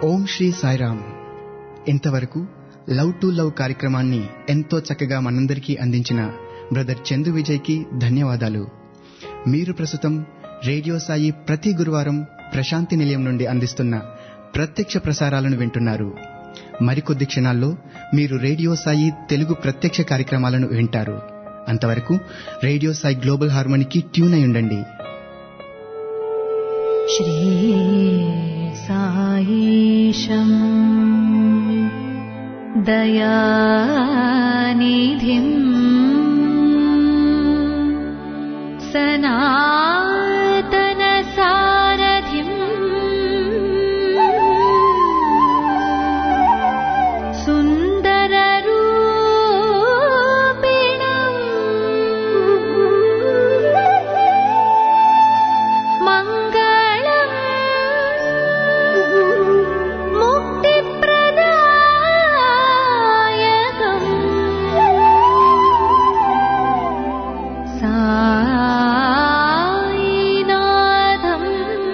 ఓం శ్రీ సాయిరామ్ ఇంతవరకు love to love కార్యక్రమాన్ని ఎంతో చక్కగా మనందరికీ అందించిన బ్రదర్ చందు విజయ్కి ధన్యవాదాలు మీరు ప్రస్తుతం రేడియో సాయి ప్రతి గురువారం ప్రశాంతి నిలయం నుండి అందిస్తున్న ప్రత్యక్ష ప్రసారాలను వింటున్నారు మరికొద్ది క్షణాల్లో మీరు రేడియో సాయి తెలుగు ప్రత్యక్ష కార్యక్రమాలను వింటారు అంతవరకు రేడియో సాయి గ్లోబల్ హార్మోనికి ట్యూన్ అయి ఉండండి श्रीसायीशम् दयानिधिम् सनातनसारथिम् सुन्दररूपिणम् मङ्गलम् मुक्तिप्रदायकम् सायिनाथम्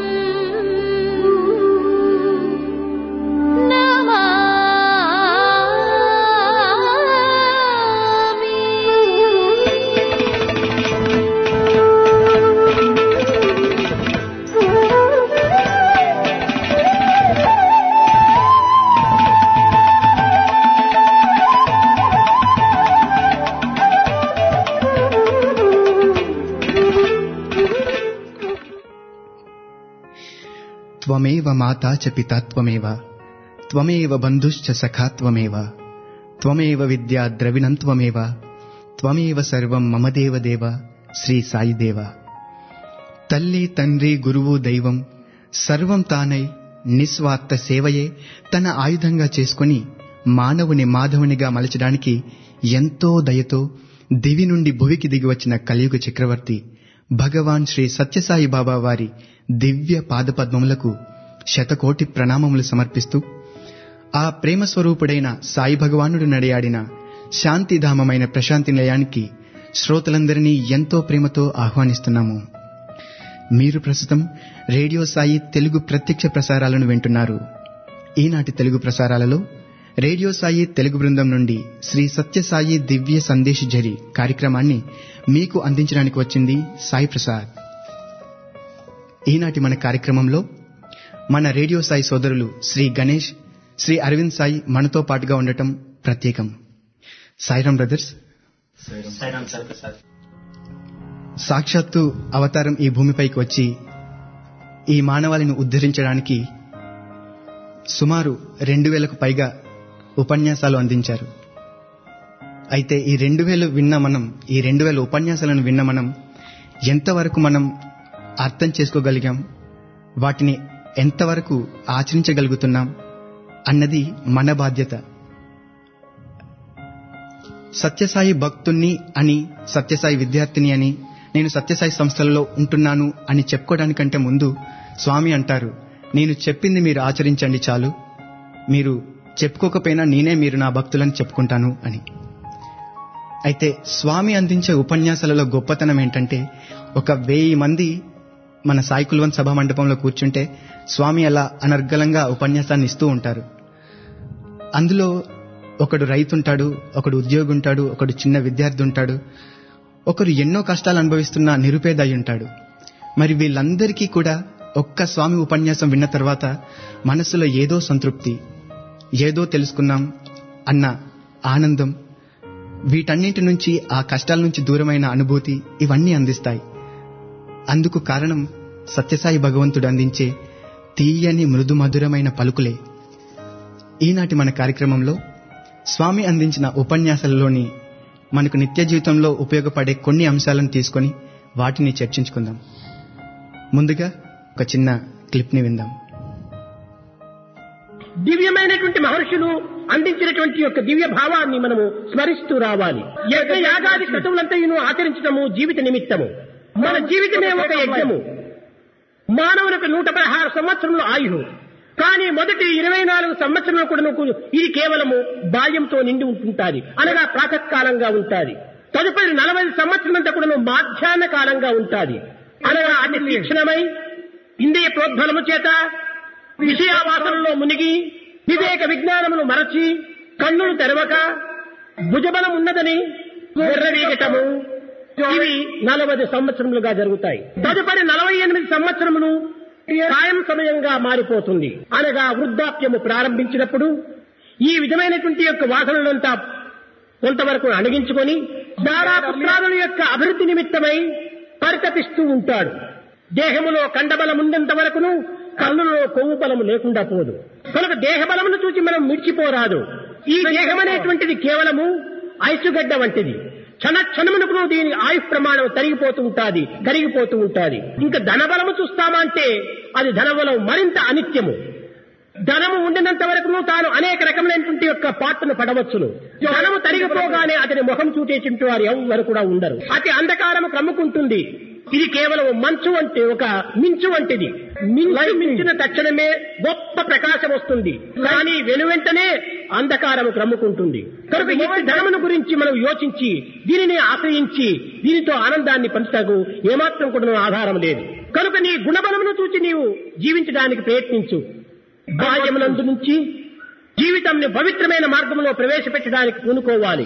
త్వమేవ మాతా చ పితా త్వమేవ త్వమేవ బంధుశ్చ సఖా త్వమేవ త్వమేవ విద్యా ద్రవిణం త్వమేవ త్వమేవ సర్వం మమ దేవ దేవ శ్రీ సాయి దేవ తల్లి తండ్రి గురువు దైవం సర్వం తానై నిస్వార్థ సేవయే తన ఆయుధంగా చేసుకుని మానవుని మాధవునిగా మలచడానికి ఎంతో దయతో దివి నుండి భువికి దిగివచ్చిన కలియుగ చక్రవర్తి భగవాన్ శ్రీ సత్యసాయి బాబా వారి దివ్య పాదపద్మములకు శతకోటి ప్రణామములు సమర్పిస్తూ ఆ ప్రేమ స్వరూపుడైన సాయి భగవానుడు నడియాడిన శాంతిధామమైన ప్రశాంతి నిలయానికి శ్రోతలందరినీ ఎంతో ప్రేమతో ఆహ్వానిస్తున్నాము మీరు ప్రస్తుతం రేడియో సాయి తెలుగు ప్రత్యక్ష ప్రసారాలను వింటున్నారు ఈనాటి తెలుగు ప్రసారాలలో రేడియో సాయి తెలుగు బృందం నుండి శ్రీ సత్యసాయి దివ్య సందేశ్ జరి కార్యక్రమాన్ని మీకు అందించడానికి వచ్చింది సాయి ప్రసాద్ ఈనాటి మన కార్యక్రమంలో మన రేడియో సాయి సోదరులు శ్రీ గణేష్ శ్రీ అరవింద్ సాయి మనతో పాటుగా ఉండటం ప్రత్యేకం సాయిరాం బ్రదర్స్ సాక్షాత్తు అవతారం ఈ భూమిపైకి వచ్చి ఈ మానవాళిని ఉద్ధరించడానికి సుమారు రెండు వేలకు పైగా ఉపన్యాసాలు అందించారు అయితే ఈ రెండు వేలు విన్న మనం ఈ రెండు వేల ఉపన్యాసాలను విన్న మనం ఎంతవరకు మనం అర్థం చేసుకోగలిగాం వాటిని ఎంతవరకు ఆచరించగలుగుతున్నాం అన్నది మన బాధ్యత సత్యసాయి భక్తుణ్ణి అని సత్యసాయి విద్యార్థిని అని నేను సత్యసాయి సంస్థలలో ఉంటున్నాను అని చెప్పుకోవడానికంటే ముందు స్వామి అంటారు నేను చెప్పింది మీరు ఆచరించండి చాలు మీరు చెప్పుకోకపోయినా నేనే మీరు నా భక్తులని చెప్పుకుంటాను అని అయితే స్వామి అందించే ఉపన్యాసాలలో గొప్పతనం ఏంటంటే ఒక వెయ్యి మంది మన సాయి కుల్వన్ సభా మండపంలో కూర్చుంటే స్వామి అలా అనర్గళంగా ఉపన్యాసాన్ని ఇస్తూ ఉంటారు అందులో ఒకడు రైతు ఉంటాడు ఒకడు ఉద్యోగి ఉంటాడు ఒకడు చిన్న విద్యార్థి ఉంటాడు ఒకరు ఎన్నో కష్టాలు అనుభవిస్తున్న నిరుపేద అయి ఉంటాడు మరి వీళ్ళందరికీ కూడా ఒక్క స్వామి ఉపన్యాసం విన్న తర్వాత మనసులో ఏదో సంతృప్తి ఏదో తెలుసుకున్నాం అన్న ఆనందం వీటన్నింటి నుంచి ఆ కష్టాల నుంచి దూరమైన అనుభూతి ఇవన్నీ అందిస్తాయి అందుకు కారణం సత్యసాయి భగవంతుడు అందించే తీయని మృదు మధురమైన పలుకులే ఈనాటి మన కార్యక్రమంలో స్వామి అందించిన ఉపన్యాసాలలోని మనకు నిత్య జీవితంలో ఉపయోగపడే కొన్ని అంశాలను తీసుకొని వాటిని చర్చించుకుందాం ముందుగా ఒక చిన్న క్లిప్ని విందాం దివ్యమైనటువంటి మహర్షులు అందించినటువంటి యొక్క దివ్య భావాన్ని మనము స్మరిస్తూ రావాలి యజ్ఞ యాగాది క్రతువులంతయును ఆచరించడము జీవిత నిమిత్తము మన జీవితమే ఒక యజ్ఞము మానవునికి నూట పదహారు సంవత్సరములు ఆయువు కానీ మొదటి ఇరవై నాలుగు సంవత్సరాలు కూడా ఇది కేవలము బాల్యంతో నిండి ఉంటుంటాది అనగా ప్రాతకాలంగా ఉంటాది తదుపరి నలభై సంవత్సరాలంతా కూడా మాధ్యాహ్న కాలంగా ఉంటాది అనగా అతి తీక్షణమై ఇంద్రియ ప్రోద్బలము చేత విషయావాసనలో మునిగి వివేక విజ్ఞానమును మరచి కన్నులు తెరవక భుజబలం ఉన్నదని ఎర్రవీగటము ఇవి నలభై సంవత్సరములుగా జరుగుతాయి తదుపరి నలభై ఎనిమిది సంవత్సరములు సాయం సమయంగా మారిపోతుంది అనగా వృద్ధాప్యము ప్రారంభించినప్పుడు ఈ విధమైనటువంటి యొక్క వాసనలంతా కొంతవరకు అణగించుకొని దారా పుత్రాదుల యొక్క అభివృద్ధి నిమిత్తమై పరితపిస్తూ ఉంటాడు దేహములో కండబలం ఉన్నంత వరకును కన్నులో కొవ్వు బలము లేకుండా పోదు కనుక దేహ బలమును చూసి మనం మిడిచిపోరాదు ఈ దేహం అనేటువంటిది కేవలము ఐసుగడ్డ వంటిది క్షణ క్షణమునకు దీని ఆయు ప్రమాణం తరిగిపోతూ ఉంటాది కరిగిపోతూ ఉంటాది ఇంకా ధనబలము చూస్తామా అంటే అది ధనబలం మరింత అనిత్యము ధనము ఉండినంత వరకు తాను అనేక రకములైనటువంటి యొక్క పాత్రను పడవచ్చును ధనము తరిగిపోగానే అతని ముఖం చూటేటువంటి వారు ఎవరు కూడా ఉండరు అతి అంధకారము కమ్ముకుంటుంది ఇది కేవలం మంచు వంటి ఒక మించు వంటిది మించు మించిన తక్షణమే గొప్ప ప్రకాశం వస్తుంది కానీ వెనువెంటనే అంధకారము క్రమ్ముకుంటుంది కనుక ఈ ధనమును గురించి మనం యోచించి దీనిని ఆశ్రయించి దీనితో ఆనందాన్ని పంచుటకు ఏమాత్రం కూడా ఆధారం లేదు కనుక నీ గుణబలమును చూచి నీవు జీవించడానికి ప్రయత్నించు బాల్యమునందు నుంచి జీవితంని పవిత్రమైన మార్గంలో ప్రవేశపెట్టడానికి పూనుకోవాలి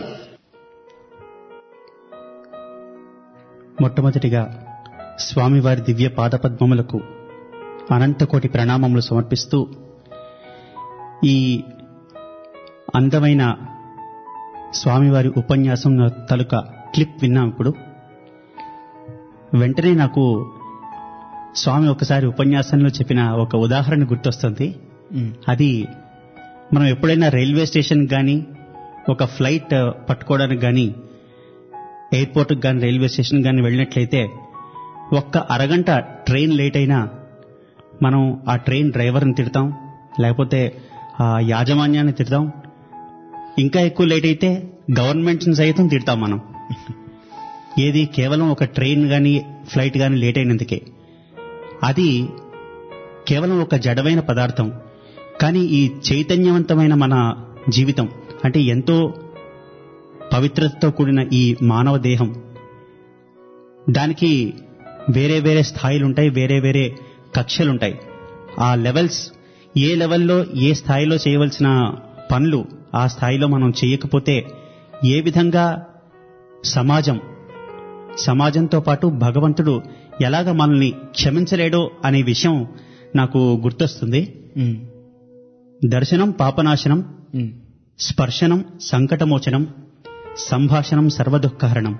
మొట్టమొదటిగా స్వామివారి దివ్య పాదపద్మములకు అనంతకోటి ప్రణామములు సమర్పిస్తూ ఈ అందమైన స్వామివారి ఉపన్యాసం తలుక క్లిప్ విన్నాం ఇప్పుడు వెంటనే నాకు స్వామి ఒకసారి ఉపన్యాసంలో చెప్పిన ఒక ఉదాహరణ గుర్తొస్తుంది ఉమ్, అది మనం ఎప్పుడైనా రైల్వే స్టేషన్ కానీ ఒక ఫ్లైట్ పట్టుకోవడానికి కానీ ఎయిర్పోర్ట్కి కానీ రైల్వే స్టేషన్ కానీ వెళ్ళినట్లయితే ఒక్క అరగంట ట్రైన్ లేట్ అయినా మనం ఆ ట్రైన్ డ్రైవర్ని తిడతాం లేకపోతే ఆ యాజమాన్యాన్ని తిడతాం ఇంకా ఎక్కువ లేట్ అయితే గవర్నమెంట్ని సైతం తిడతాం మనం ఏది కేవలం ఒక ట్రైన్ కానీ ఫ్లైట్ కానీ లేట్ అయినందుకే అది కేవలం ఒక జడమైన పదార్థం కానీ ఈ చైతన్యవంతమైన మన జీవితం అంటే ఎంతో పవిత్రతతో కూడిన ఈ మానవ దేహం దానికి వేరే వేరే స్థాయిలు ఉంటాయి వేరే వేరే కక్షలు ఉంటాయి ఆ లెవెల్స్ ఏ లెవెల్లో ఏ స్థాయిలో చేయవలసిన పనులు ఆ స్థాయిలో మనం చేయకపోతే ఏ విధంగా సమాజం సమాజంతో పాటు భగవంతుడు ఎలాగ మనల్ని క్షమించలేడో అనే విషయం నాకు గుర్తొస్తుంది ఉమ్, దర్శనం పాపనాశనం ఉమ్, స్పర్శనం సంకటమోచనం సంభాషణం సర్వదుఃఖహరణం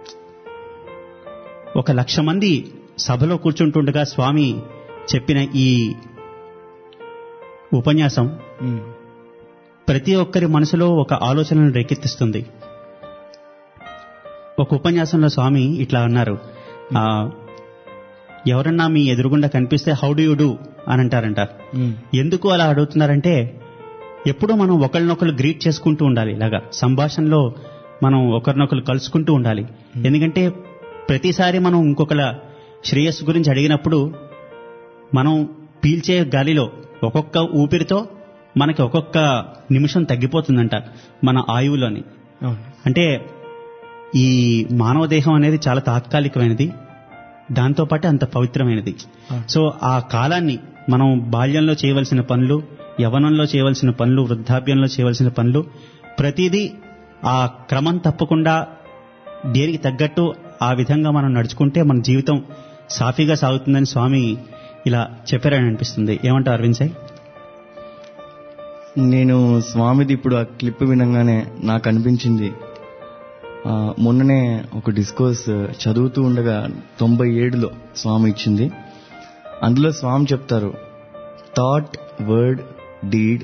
ఒక లక్ష మంది సభలో కూర్చుంటుండగా స్వామి చెప్పిన ఈ ఉపన్యాసం ఉమ్, ప్రతి ఒక్కరి మనసులో ఒక ఆలోచనను రేకెత్తిస్తుంది ఒక ఉపన్యాసంలో స్వామి ఇట్లా అన్నారు ఆ, ఎవరన్నా మీ ఎదురుగుండా కనిపిస్తే హౌ డు యూ డూ అని అంటారంట ఉమ్, ఎందుకు అలా అడుగుతున్నారంటే ఎప్పుడూ మనం ఒకరినొకరు గ్రీట్ చేసుకుంటూ ఉండాలి ఇలాగా సంభాషణలో మనం ఒకరినొకరు కలుసుకుంటూ ఉండాలి ఎందుకంటే ప్రతిసారి మనం ఇంకొకల శ్రేయస్సు గురించి అడిగినప్పుడు మనం పీల్చే గాలిలో ఒక్కొక్క ఊపిరితో మనకి ఒక్కొక్క నిమిషం తగ్గిపోతుందంట మన ఆయువులోని అవును అంటే ఈ మానవ దేహం అనేది చాలా తాత్కాలికమైనది దాంతోపాటు అంత పవిత్రమైనది సో ఆ కాలాన్ని మనం బాల్యంలో చేయవలసిన పనులు యవనంలో చేయవలసిన పనులు వృద్ధాప్యంలో చేయవలసిన పనులు ప్రతిదీ ఆ క్రమం తప్పకుండా దేనికి తగ్గట్టు ఆ విధంగా మనం నడుచుకుంటే మన జీవితం సాఫీగా సాగుతుందని స్వామి ఇలా చెప్పారని అనిపిస్తుంది ఏమంటారు అరవింద్ సాయి నేను స్వామిది ఇప్పుడు ఆ క్లిప్ వినంగానే నాకు అనిపించింది ఆ, మొన్ననే ఒక డిస్కోర్స్ చదువుతూ ఉండగా తొంభై ఏడులో స్వామి ఇచ్చింది అందులో స్వామి చెప్తారు థాట్ వర్డ్ డీడ్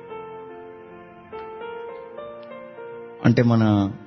అంటే మన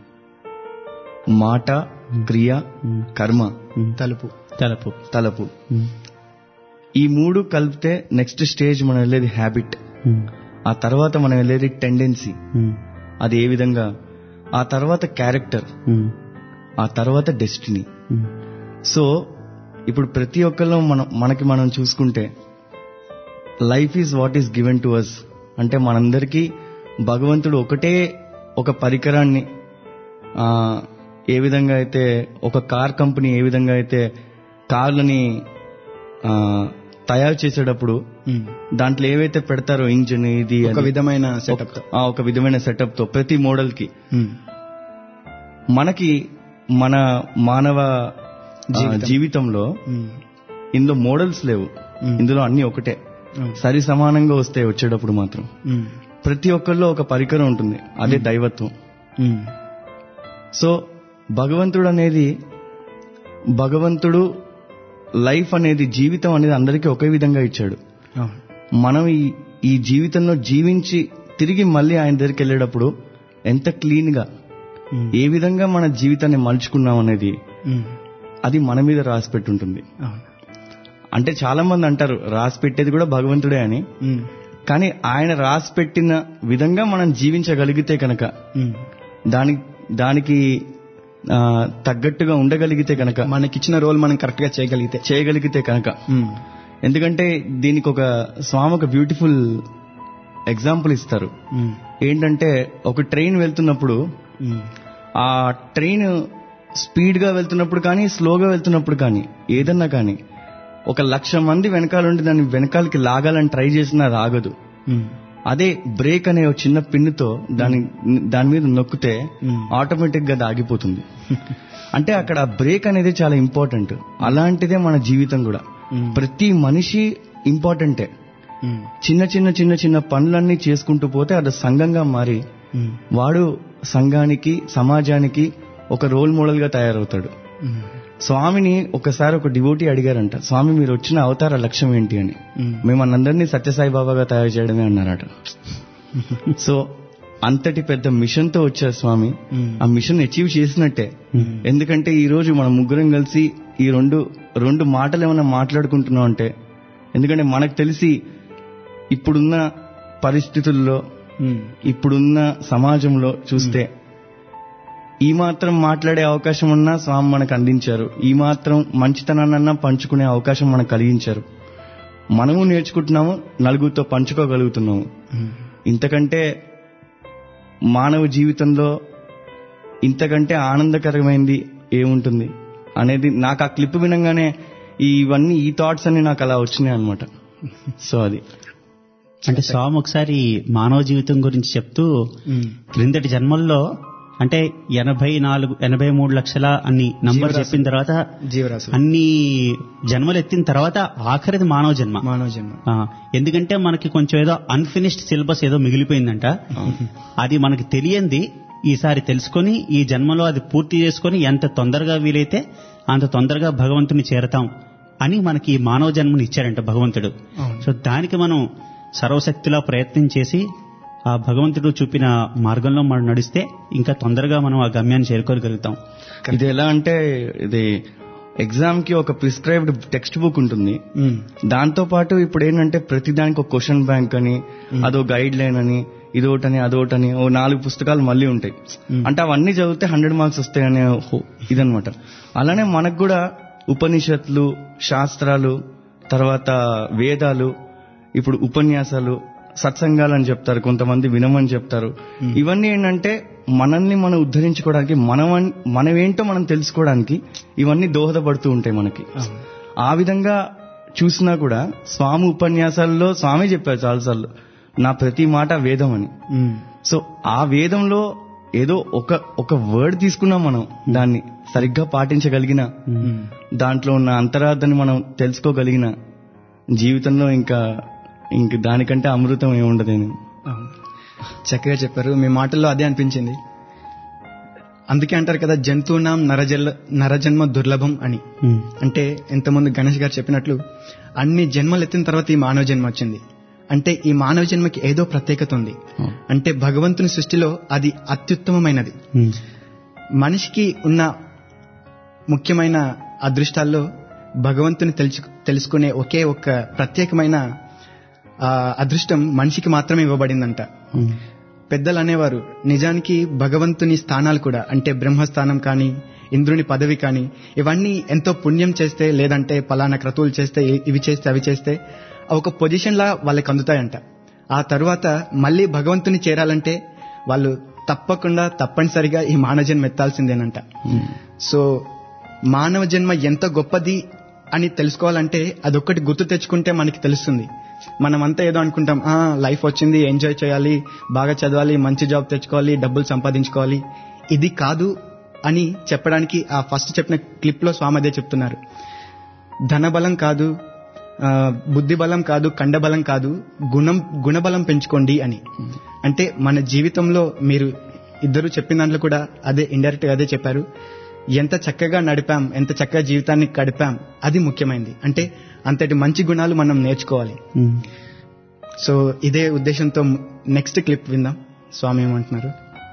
మాట క్రియ కర్మ తలుపు తలపు తలపు ఉమ్, ఈ మూడు కలిపితే నెక్స్ట్ స్టేజ్ మనం వెళ్ళేది హ్యాబిట్ ఉమ్, ఆ తర్వాత మనం వెళ్ళేది టెండెన్సీ ఉమ్, అది ఏ విధంగా ఆ తర్వాత క్యారెక్టర్ ఉమ్, ఆ తర్వాత డెస్టినీ ఉమ్, సో ఇప్పుడు ప్రతి ఒక్కళ్ళు మనం మనకి మనం చూసుకుంటే life is what is given to us అంటే మనందరికీ భగవంతుడు ఒకటే ఒక పరికరాన్ని ఆ, ఏ విధంగా అయితే ఒక కార్ కంపెనీ ఏ విధంగా అయితే కార్లని ఆ, తయారు చేసేటప్పుడు ఉమ్. దాంట్లో ఏవైతే పెడతారో ఇంజిన్ ఇది ఒక అని, విధమైన సెటప్ ఆ, ఒక విధమైన సెటప్ తో ప్రతి మోడల్ కి మనకి మన మానవ ఆ, జీవితం. జీవితంలో ఇందులో మోడల్స్ లేవు మ్మ్. ఇందులో అన్ని ఒకటే సరి సమానంగా వస్తాయి వచ్చేటప్పుడు మాత్రం ప్రతి ఒక్కరిలో ఒక పరికరం ఉంటుంది అదే దైవత్వం సో భగవంతుడు అనేది భగవంతుడు లైఫ్ అనేది జీవితం అనేది అందరికీ ఒకే విధంగా ఇచ్చాడు మనం ఈ ఈ జీవితంలో జీవించి తిరిగి మళ్ళీ ఆయన దగ్గరికి వెళ్ళేటప్పుడు ఎంత క్లీన్ గా ఏ విధంగా మన జీవితాన్ని మలుచుకున్నాం అనేది అది మన మీద రాసి పెట్టుంటుంది అంటే చాలా మంది అంటారు రాసి పెట్టేది కూడా భగవంతుడే అని కానీ ఆయన రాసి పెట్టిన విధంగా మనం జీవించగలిగితే కనుక దాని దానికి ఆ, తగ్గట్టుగా ఉండగలిగితే కనుక మనకిచ్చిన రోల్ మనం కరెక్ట్ గా చేయగలిగితే చేయగలిగితే కనుక ఉమ్. ఎందుకంటే దీనికి ఒక స్వామి ఒక బ్యూటిఫుల్ ఎగ్జాంపుల్ ఇస్తారు ఉమ్. ఏంటంటే ఒక ట్రైన్ వెళ్తున్నప్పుడు ఉమ్. ఆ ట్రైన్ స్పీడ్ గా వెళ్తున్నప్పుడు కానీ స్లోగా వెళ్తున్నప్పుడు కానీ ఏదన్నా కానీ ఒక లక్ష మంది వెనకాలండి దాన్ని వెనకాలకి లాగాలని ట్రై చేసినా అది ఆగదు ఉమ్. అదే బ్రేక్ అనే ఒక చిన్న పిన్నుతో దాని దాని మీద నొక్కితే మ్మ్. ఆటోమేటిక్ గా అది ఆగిపోతుంది అంటే అక్కడ బ్రేక్ అనేది చాలా ఇంపార్టెంట్ అలాంటిదే మన జీవితం కూడా మ్మ్. ప్రతి మనిషి ఇంపార్టెంటే ఉమ్. చిన్న చిన్న చిన్న చిన్న పనులన్నీ చేసుకుంటూ పోతే అది సంఘంగా మారి ఉమ్. వాడు సంఘానికి సమాజానికి ఒక రోల్ మోడల్ గా తయారవుతాడు ఉమ్. స్వామిని ఒకసారి ఒక డివోటీ అడిగారంట స్వామి మీరు వచ్చిన అవతార లక్ష్యం ఏంటి అని ఉమ్. మేము అందరినీ సత్యసాయి బాబాగా తయారు చేయడమే అన్నారట సో అంతటి పెద్ద మిషన్ తో వచ్చారు స్వామి ఉమ్. ఆ మిషన్ అచీవ్ చేసినట్టే ఎందుకంటే ఈ రోజు మనం ముగ్గురం కలిసి ఈ రెండు రెండు మాటలు ఏమైనా మాట్లాడుకుంటున్నాం అంటే ఎందుకంటే మనకు తెలిసి ఇప్పుడున్న పరిస్థితుల్లో ఉమ్. ఇప్పుడున్న సమాజంలో చూస్తే ఈ మాత్రం మాట్లాడే అవకాశం ఉన్నా స్వామి మనకు అందించారు ఈ మాత్రం మంచితనాన్నన్నా పంచుకునే అవకాశం మనకు కలిగించారు మనము నేర్చుకుంటున్నాము నలుగురితో పంచుకోగలుగుతున్నాము ఉమ్. ఇంతకంటే మానవ జీవితంలో ఇంతకంటే ఆనందకరమైంది ఏముంటుంది అనేది నాకు ఆ క్లిప్ వినంగానే ఇవన్నీ ఈ థాట్స్ అన్ని నాకు అలా వచ్చినాయి అనమాట సో అది అంటే స్వామి ఒకసారి మానవ జీవితం గురించి చెప్తూ ఉమ్. క్రిందటి జన్మల్లో అంటే ఎనభై నాలుగు ఎనభై మూడు లక్షల అన్ని నంబర్ జీవరాశులు. చెప్పిన తర్వాత జీవరాశులు అన్ని జన్మలు ఎత్తిన తర్వాత ఆఖరిది మానవ జన్మ మానవ జన్మ ఆ, ఎందుకంటే మనకి కొంచెం ఏదో అన్ఫినిష్డ్ సిలబస్ ఏదో మిగిలిపోయిందంట అది మనకి తెలియంది ఈసారి తెలుసుకొని ఈ జన్మలో అది పూర్తి చేసుకొని ఎంత తొందరగా వీలైతే అంత తొందరగా భగవంతుని చేరతాం అని మనకి ఈ మానవ జన్మని ఇచ్చారంట భగవంతుడు అవును. సో దానికి మనం సర్వశక్తిలా ప్రయత్నం చేసి ఆ భగవంతుడు చూపిన మార్గంలో మనం నడిస్తే ఇంకా తొందరగా మనం ఆ గమ్యాన్ని చేరుకోగలుగుతాం ఇది ఎలా అంటే ఇది ఎగ్జామ్ కి ఒక ప్రిస్క్రైబ్డ్ టెక్స్ట్ బుక్ ఉంటుంది ఉమ్. దాంతో పాటు ఇప్పుడు ఏంటంటే ప్రతి దానికి ఒక క్వశ్చన్ బ్యాంక్ అని అదో గైడ్ లైన్ అని ఇదోటని అదోటని ఓ నాలుగు పుస్తకాలు మళ్ళీ ఉంటాయి అంటే అవన్నీ చదివితే హండ్రెడ్ మార్క్స్ వస్తాయనే హో- ఇదనమాట అలానే మనకు కూడా ఉపనిషత్తులు శాస్త్రాలు తర్వాత వేదాలు ఇప్పుడు ఉపన్యాసాలు సత్సంగాలు అని చెప్తారు కొంతమంది వినమని చెప్తారు ఇవన్నీ ఏంటంటే మనల్ని మనం ఉద్ధరించుకోవడానికి మనం మనమేంటో మనం తెలుసుకోవడానికి ఇవన్నీ దోహదపడుతూ ఉంటాయి మనకి ఆ విధంగా చూసినా కూడా స్వామి ఉపన్యాసాల్లో స్వామి చెప్పారు చాలాసార్లు నా ప్రతి మాట వేదం అని ఉమ్. సో ఆ వేదంలో ఏదో ఒక ఒక వర్డ్ తీసుకున్నాం మనం దాన్ని సరిగ్గా పాటించగలిగిన ఉమ్. దాంట్లో ఉన్న అంతరార్థాన్ని మనం తెలుసుకోగలిగిన జీవితంలో ఇంకా ఇంక దానికంటే అమృతం ఏముండదేను అవును. చక్కగా చెప్పారు మీ మాటల్లో అదే అనిపించింది అందుకే అంటారు కదా జంతువునాం నరజల్ల నరజన్మ దుర్లభం అని అంటే ఎంతమంది గణేష్ గారు చెప్పినట్లు అన్ని జన్మలు ఎత్తిన తర్వాత ఈ మానవ జన్మ వచ్చింది అంటే ఈ మానవ జన్మకి ఏదో ప్రత్యేకత ఉంది అంటే భగవంతుని సృష్టిలో అది అత్యుత్తమమైనది మనిషికి ఉన్న ముఖ్యమైన అదృష్టాల్లో భగవంతుని తెలుసు తెలుసుకునే ఒకే ఒక్క ప్రత్యేకమైన ఆ, అదృష్టం మనిషికి మాత్రమే ఇవ్వబడిందంట పెద్దలు అనేవారు నిజానికి భగవంతుని స్థానాలు కూడా అంటే బ్రహ్మస్థానం కానీ ఇంద్రుని పదవి కానీ ఇవన్నీ ఎంతో పుణ్యం చేస్తే లేదంటే పలానా క్రతువులు చేస్తే ఇ- ఇవి చేస్తే అవి చేస్తే ఆ ఒక పొజిషన్ లా వాళ్ళకి అందుతాయంట ఆ తర్వాత మళ్ళీ భగవంతుని చేరాలంటే వాళ్ళు తప్పకుండా తప్పనిసరిగా ఈ మానవ జన్మ ఎత్తాల్సిందేనంట సో మానవ జన్మ ఎంత గొప్పది అని తెలుసుకోవాలంటే అదొక్కటి గుర్తు తెచ్చుకుంటే మనకి తెలుస్తుంది మనమంతా ఏదో అనుకుంటాం ఆ లైఫ్ వచ్చింది ఎంజాయ్ చేయాలి బాగా చదవాలి మంచి జాబ్ తెచ్చుకోవాలి డబ్బులు సంపాదించుకోవాలి ఇది కాదు అని చెప్పడానికి ఆ ఫస్ట్ చెప్పిన క్లిప్ లో స్వామి అదే చెప్తున్నారు ధనబలం కాదు ఆ, బుద్ధి బలం కాదు కండబలం కాదు గుణం గుణబలం పెంచుకోండి అని అంటే మన జీవితంలో మీరు ఇద్దరు చెప్పిన దాంట్లో కూడా అదే ఇండైరెక్ట్ గా అదే చెప్పారు ఎంత చక్కగా నడిపాం ఎంత చక్కగా జీవితాన్ని గడిపాం అది ముఖ్యమైనది అంటే అంతటి మంచి గుణాలు మనం నేర్చుకోవాలి ఉమ్. సో ఇదే ఉద్దేశంతో నెక్స్ట్ క్లిప్ విందాం స్వామి ఏమంటున్నారు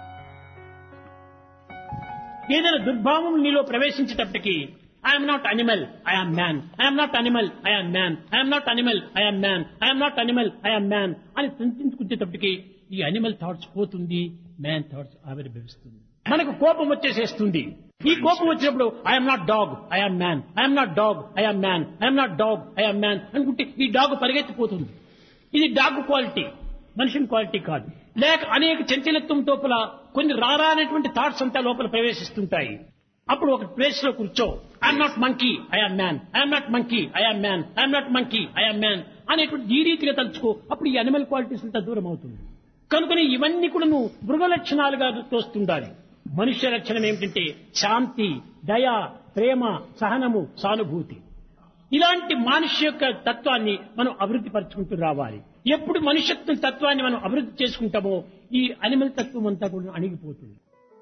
ఏదైనా దుర్భావం నీలో ప్రవేశించేటప్పటికి I'm not animal I'm man I'm not animal I'm man I'm not animal I'm man I'm not animal I'm man అని చింతించుకునేటప్పటికి ఈ అనిమల్ థాట్స్ పోతుంది మ్యాన్ థాట్స్ ఆవిర్భవిస్తుంది మనకు కోపం వచ్చేసేస్తుంది ఈ కోపం వచ్చినప్పుడు I'm not dog I'm man I'm not dog I'm man I'm not dog I'm man అనుకుంటే ఈ డాగ్ పరిగెత్తిపోతుంది ఇది డాగ్ క్వాలిటీ మనిషిని క్వాలిటీ కాదు లేక అనేక చంచలత్వం లోపల కొన్ని రారానేటువంటి థాట్స్ అంతా లోపల ప్రవేశిస్తుంటాయి అప్పుడు ఒక ప్లేస్ లో కూర్చో I'm not monkey I'm man I'm not monkey I'm man I'm not monkey I'm man అనేటువంటి ఈ రీతిగా తలుచుకో అప్పుడు ఈ అనిమల్ క్వాలిటీస్ అంతా దూరం అవుతుంది కనుకని ఇవన్నీ కూడా నువ్వు మృగ లక్షణాలుగా తోస్తుండాలి మనుష్య లక్షణం ఏమిటంటే శాంతి దయ ప్రేమ సహనము సానుభూతి ఇలాంటి మనిషి యొక్క తత్వాన్ని మనం అభివృద్ధి పరుచుకుంటూ రావాలి ఎప్పుడు మనుష్యత్వ తత్వాన్ని మనం అభివృద్ధి చేసుకుంటామో ఈ అనిమల్ తత్వం అంతా కూడా అణిగిపోతుంది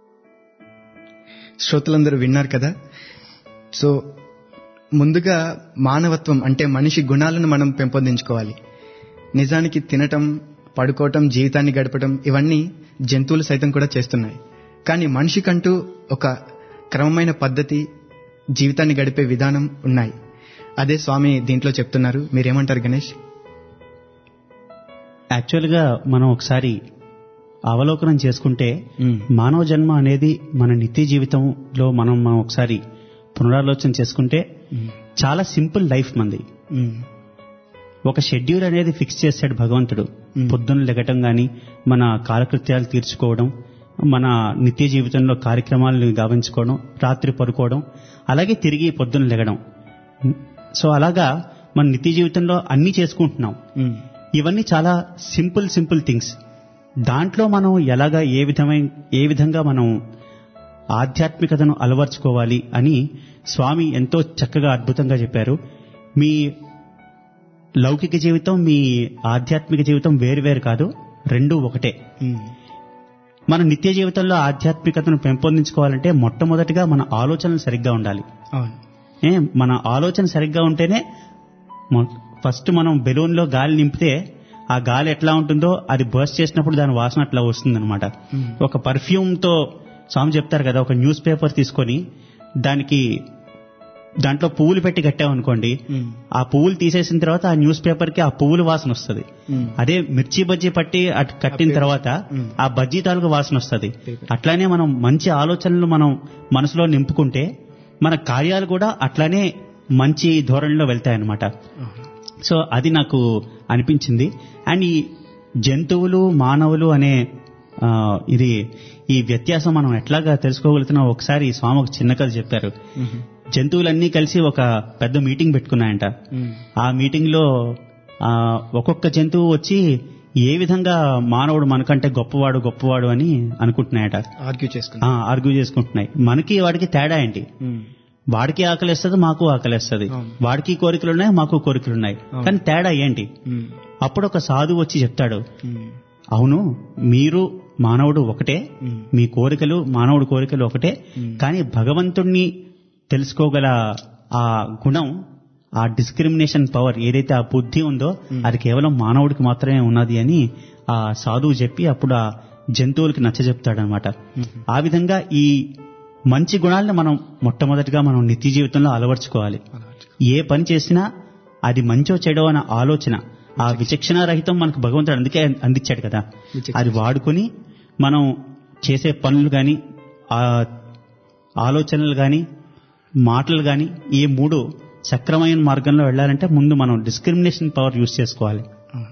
శ్రోతలందరూ విన్నారు కదా సో ముందుగా మానవత్వం అంటే మనిషి గుణాలను మనం పెంపొందించుకోవాలి నిజానికి తినటం పడుకోవటం జీవితాన్ని గడపటం ఇవన్నీ జంతువులు సైతం కూడా చేస్తున్నాయి కానీ మనిషికంటూ ఒక క్రమమైన పద్ధతి జీవితాన్ని గడిపే విధానం ఉన్నాయి అదే స్వామి దీంట్లో చెప్తున్నారు మీరేమంటారు గణేష్ యాక్చువల్గా మనం ఒకసారి అవలోకనం చేసుకుంటే మ్మ్. మానవ జన్మ అనేది మన నిత్య జీవితంలో మనం మనం ఒకసారి పునరాలోచన చేసుకుంటే చాలా సింపుల్ లైఫ్ మంది మ్మ్. ఒక షెడ్యూల్ అనేది ఫిక్స్ చేశాడు భగవంతుడు మ్మ్. పొద్దున్న లెగటం గాని మన కాలకృత్యాలు తీర్చుకోవడం మన నిత్య జీవితంలో కార్యక్రమాలను గావించుకోవడం రాత్రి పడుకోవడం అలాగే తిరిగి పొద్దున్న లెగడం సో అలాగా మన నిత్య జీవితంలో అన్నీ చేసుకుంటున్నాం మ్మ్. ఇవన్నీ చాలా సింపుల్ సింపుల్ థింగ్స్ దాంట్లో మనం ఎలాగా ఏ విధమైన ఏ విధంగా మనం ఆధ్యాత్మికతను అలవర్చుకోవాలి అని స్వామి ఎంతో చక్కగా అద్భుతంగా చెప్పారు మీ లౌకిక జీవితం మీ ఆధ్యాత్మిక జీవితం వేరు వేరు కాదు రెండు ఒకటే మ్మ్. మన నిత్య జీవితంలో ఆధ్యాత్మికతను పెంపొందించుకోవాలంటే మొట్టమొదటిగా మన ఆలోచనలు సరిగ్గా ఉండాలి అవును ఏ మన ఆలోచన సరిగ్గా ఉంటేనే మొ- ఫస్ట్ మనం బెలూన్లో గాలి నింపితే ఆ గాలి ఎట్లా ఉంటుందో అది బర్స్ట్ చేసినప్పుడు దాని వాసన అట్లా వస్తుందన్నమాట మ్మ్. ఒక పర్ఫ్యూమ్ తో స్వామి చెప్తారు కదా ఒక న్యూస్ పేపర్ తీసుకొని దానికి దాంట్లో పువ్వులు పెట్టి కట్టామనుకోండి మ్మ్. ఆ పువ్వులు తీసేసిన తర్వాత ఆ న్యూస్ పేపర్ కి ఆ పువ్వుల వాసన వస్తుంది మ్మ్. అదే మిర్చి బజ్జీ పట్టి అటు కట్టిన తర్వాత మ్మ్. ఆ బజ్జీ తాలూకు వాసన వస్తుంది Paper. అట్లానే మనం మంచి ఆలోచనలు మనం మనసులో నింపుకుంటే మన కార్యాలు కూడా అట్లానే మంచి ధోరణిలో వెళ్తాయన్నమాట అవును. సో అది నాకు అనిపించింది అండ్ ఈ జంతువులు మానవులు అనే ఆ, ఇది ఈ వ్యత్యాసం మనం ఎట్లాగా తెలుసుకోగలుగుతున్నాం ఒకసారి ఈ స్వామి ఒక చిన్న కథ చెప్పారు మ్మ్. జంతువులన్నీ కలిసి ఒక పెద్ద మీటింగ్ పెట్టుకున్నాయంట మ్మ్. ఆ మీటింగ్ లో ఆ, ఒక్కొక్క జంతువు వచ్చి ఏ విధంగా మానవుడు మనకంటే గొప్పవాడు గొప్పవాడు అని అనుకుంటున్నాయట ఆర్గ్యూ చేసుకుందాం ఆర్గ్యూ చేసుకుంటున్నాయి మనకి వాడికి తేడా ఏంటి మ్మ్. వాడికి ఆకలిస్తుంది మాకు ఆకలిస్తుంది అవును. వాడికి కోరికలు ఉన్నాయి మాకు కోరికలు ఉన్నాయి అవును. కానీ తేడా ఏంటి మ్మ్. అప్పుడు ఒక సాధువు వచ్చి చెప్తాడు మ్మ్. అవును మీరు మానవుడు ఒకటే మ్మ్. మీ కోరికలు మానవుడి కోరికలు ఒకటే మ్మ్. కానీ భగవంతుణ్ణి తెలుసుకోగల ఆ గుణం ఆ డిస్క్రిమినేషన్ పవర్ ఏదైతే ఆ బుద్ధి ఉందో మ్మ్. అది కేవలం మానవుడికి మాత్రమే ఉన్నది అని ఆ సాధువు చెప్పి అప్పుడు ఆ జంతువులకి నచ్చ చెప్తాడనమాట మ్మ్. ఆ విధంగా ఈ మంచి గుణాలను మనం మొట్టమొదటిగా మనం నిత్య జీవితంలో అలవర్చుకోవాలి అలా. ఏ పని చేసినా అది మంచో చెడో అన్న ఆలోచన ఆ విచక్షణ రహితం మనకు భగవంతుడు అందుకే అందించాడు కదా విచక్షణ. అది వాడుకొని మనం చేసే పనులు కానీ ఆ ఆలోచనలు కానీ మాటలు కానీ ఈ మూడు సక్రమైన మార్గంలో వెళ్ళాలంటే ముందు మనం డిస్క్రిమినేషన్ పవర్ యూస్ చేసుకోవాలి అవును.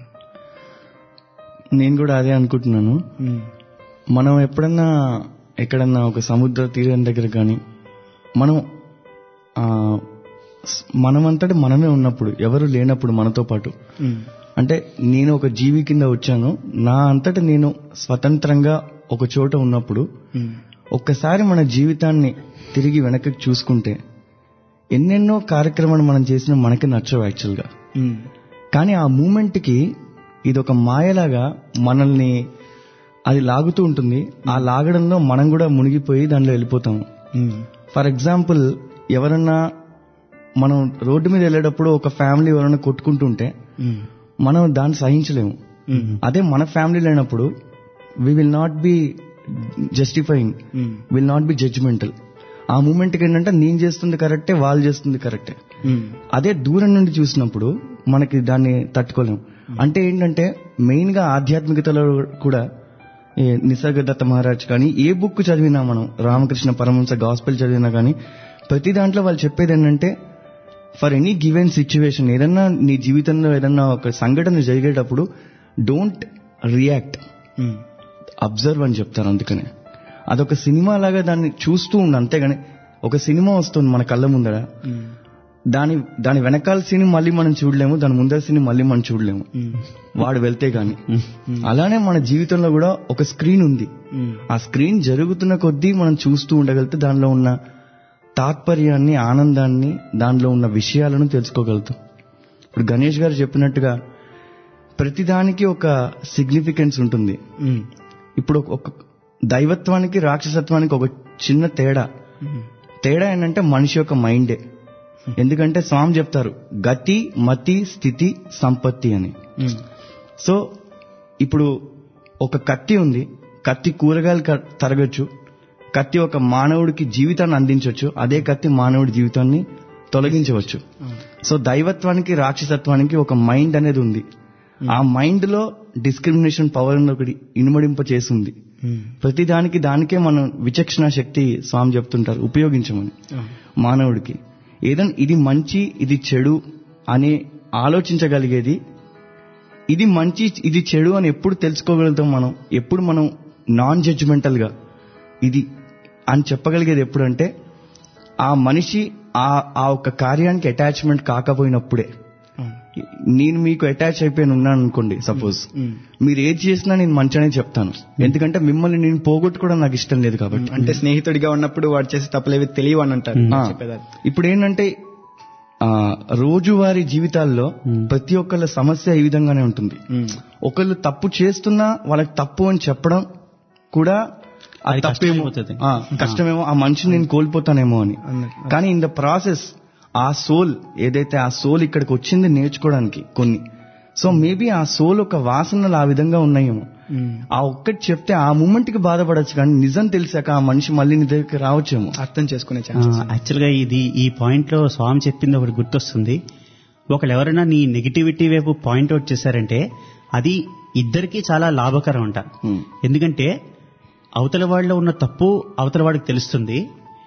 నేను కూడా అదే అనుకుంటున్నాను మ్మ్. మనం ఎప్పుడన్నా ఎక్కడన్నా ఒక సముద్ర తీరం దగ్గర కానీ మనం ఆ, స్- మనమంతటి మనమే ఉన్నప్పుడు ఎవరు లేనప్పుడు మనతో పాటు ఉమ్, అంటే నేను ఒక జీవి కింద వచ్చాను నా అంతట నేను స్వతంత్రంగా ఒక చోట ఉన్నప్పుడు ఉమ్, ఒక్కసారి మన జీవితాన్ని తిరిగి వెనక్కి చూసుకుంటే ఎన్నెన్నో కార్యక్రమాలు మనం చేసినా మనకి నచ్చవు యాక్చువల్గా ఉమ్, కానీ ఆ మూమెంట్కి ఇది ఒక మాయలాగా మనల్ని అది లాగుతూ ఉంటుంది ఆ లాగడంలో మనం కూడా మునిగిపోయి దానిలో వెళ్ళిపోతాము ఉమ్, ఫర్ ఎగ్జాంపుల్ ఎవరన్నా మనం రోడ్డు మీద వెళ్ళేటప్పుడు ఒక ఫ్యామిలీ ఎవరైనా కొట్టుకుంటుంటే ఉమ్, మనం దాన్ని సహించలేము ఉమ్, అదే మన ఫ్యామిలీ లేనప్పుడు we will not be justifying um, will not be judgmental ఆ మూమెంట్కి ఏంటంటే నేను చేస్తుంది కరెక్టే వాళ్ళు చేస్తుంది కరెక్టే ఉమ్, అదే దూరం నుండి చూసినప్పుడు మనకి దాన్ని తట్టుకోలేం అంటే ఏంటంటే మెయిన్ గా ఆధ్యాత్మికతలో కూడా ఈ నిసర్గదత్త మహారాజ్ కానీ ఏ బుక్ చదివినా మనం రామకృష్ణ పరమహంస గాస్పెల్ చదివినా కానీ ప్రతి దాంట్లో వాళ్ళు చెప్పేది ఏంటంటే ఫర్ ఎనీ గివెన్ సిచ్యువేషన్ ఏదన్నా నీ జీవితంలో ఏదన్నా ఒక సంఘటన జరిగేటప్పుడు డోంట్ రియాక్ట్ ఉమ్, అబ్జర్వ్ అని చెప్తారు అందుకనే అదొక సినిమా లాగా దాన్ని చూస్తూ ఉండు అంతేగాని ఒక సినిమా వస్తుంది మన కళ్ళ ముందర ఉమ్, దాని దాని వెనకాల సీన్ మళ్ళీ మనం చూడలేము దాని ముందర సీన్ మళ్ళీ మనం చూడలేము ఉమ్, వాడు వెళ్తే గాని అలానే మన జీవితంలో కూడా ఒక స్క్రీన్ ఉంది ఉమ్, ఆ స్క్రీన్ జరుగుతున్న కొద్దీ మనం చూస్తూ ఉండగలిగితే దానిలో ఉన్న తాత్పర్యాన్ని ఆనందాన్ని దానిలో ఉన్న విషయాలను తెలుసుకోగలుగుతాం ఇప్పుడు గణేష్ గారు చెప్పినట్టుగా ప్రతిదానికి ఒక సిగ్నిఫికెన్స్ ఉంటుంది ఉమ్, ఇప్పుడు ఒక- ఒక దైవత్వానికి రాక్షసత్వానికి ఒక చిన్న తేడా ఉమ్, తేడా ఏంటంటే మనిషి యొక్క మైండే ఎందుకంటే స్వామి చెప్తారు గతి మతి స్థితి సంపత్తి అని ఉమ్, సో ఇప్పుడు ఒక కత్తి ఉంది కత్తి కూరగాయలు క- తరగచ్చు కత్తి ఒక మానవుడికి జీవితాన్ని అందించవచ్చు అదే కత్తి మానవుడి జీవితాన్ని తొలగించవచ్చు సో దైవత్వానికి రాక్షసత్వానికి ఒక మైండ్ అనేది ఉంది ఆ మైండ్ లో డిస్క్రిమినేషన్ పవర్ అని ఒకటి ఇనుమడింప చేసింది ఉమ్, ప్రతి దానికి దానికే మనం విచక్షణ శక్తి స్వామి చెప్తుంటారు ఉపయోగించమని ఉమ్, మానవుడికి ఏదైనా ఇది మంచి ఇది చెడు అని ఆలోచించగలిగేది ఇది మంచి ఇది చెడు అని ఎప్పుడు తెలుసుకోగలుగుతాం మనం ఎప్పుడు మనం నాన్ జడ్జిమెంటల్ గా ఇది అని చెప్పగలిగేది ఎప్పుడంటే ఆ మనిషి ఆ ఆ ఒక కార్యానికి అటాచ్మెంట్ కాకపోయినప్పుడే ఉమ్, నేను మీకు అటాచ్ అయిపోయి ఉన్నాను అనుకోండి సపోజ్ ఉమ్. మీరు ఏది చేసినా నేను మంచిగానే చెప్తాను ఎందుకంటే మిమ్మల్ని నేను పోగొట్టుకోవడం నాకు ఇష్టం లేదు కాబట్టి అంటే స్నేహితుడిగా ఉన్నప్పుడు వాడు చేసే తప్పులేవి తెలియవు అని అంటారు ఆ, చెప్పేదాన్ని ఇప్పుడు ఏంటంటే ఆ, రోజువారీ జీవితాల్లో ప్రతి ఒక్కళ్ళ సమస్య ఈ విధంగానే ఉంటుంది ఉమ్, ఒకళ్ళు తప్పు చేస్తున్నా వాళ్ళకి తప్పు అని చెప్పడం కూడా ఆ అది తప్పేమో కష్టమైపోతుంది. ఆ, కష్టమేమో ఆ మనిషిని నేను కోల్పోతానేమో అని అన్నట్టు. కానీ ఇన్ ద ప్రాసెస్ ఆ సోల్ ఏదైతే ఆ సోల్ ఇక్కడికి వచ్చింది నేర్చుకోవడానికి కొన్ని సో మేబీ ఆ సోల్ ఒక వాసనలు ఆ విధంగా ఉన్నాయేమో ఉమ్, ఆ ఒక్కటి చెప్తే ఆ మూమెంట్ కి బాధపడచ్చు కానీ నిజం తెలిసాక ఆ మనిషి మళ్ళీ నీ దగ్గరికి రావచ్చేమో అర్థం చేసుకునే ఛాన్సెస్ యాక్చువల్గా ఇది ఈ పాయింట్ లో స్వామి చెప్పింది ఒకటి గుర్తొస్తుంది ఒకళ్ళు ఎవరైనా నీ నెగిటివిటీ వైపు పాయింట్ అవుట్ చేశారంటే అది ఇద్దరికీ చాలా లాభకరం అంట Hmm. ఎందుకంటే అవతల వాళ్ళలో ఉన్న తప్పు అవతల వాడికి తెలుస్తుంది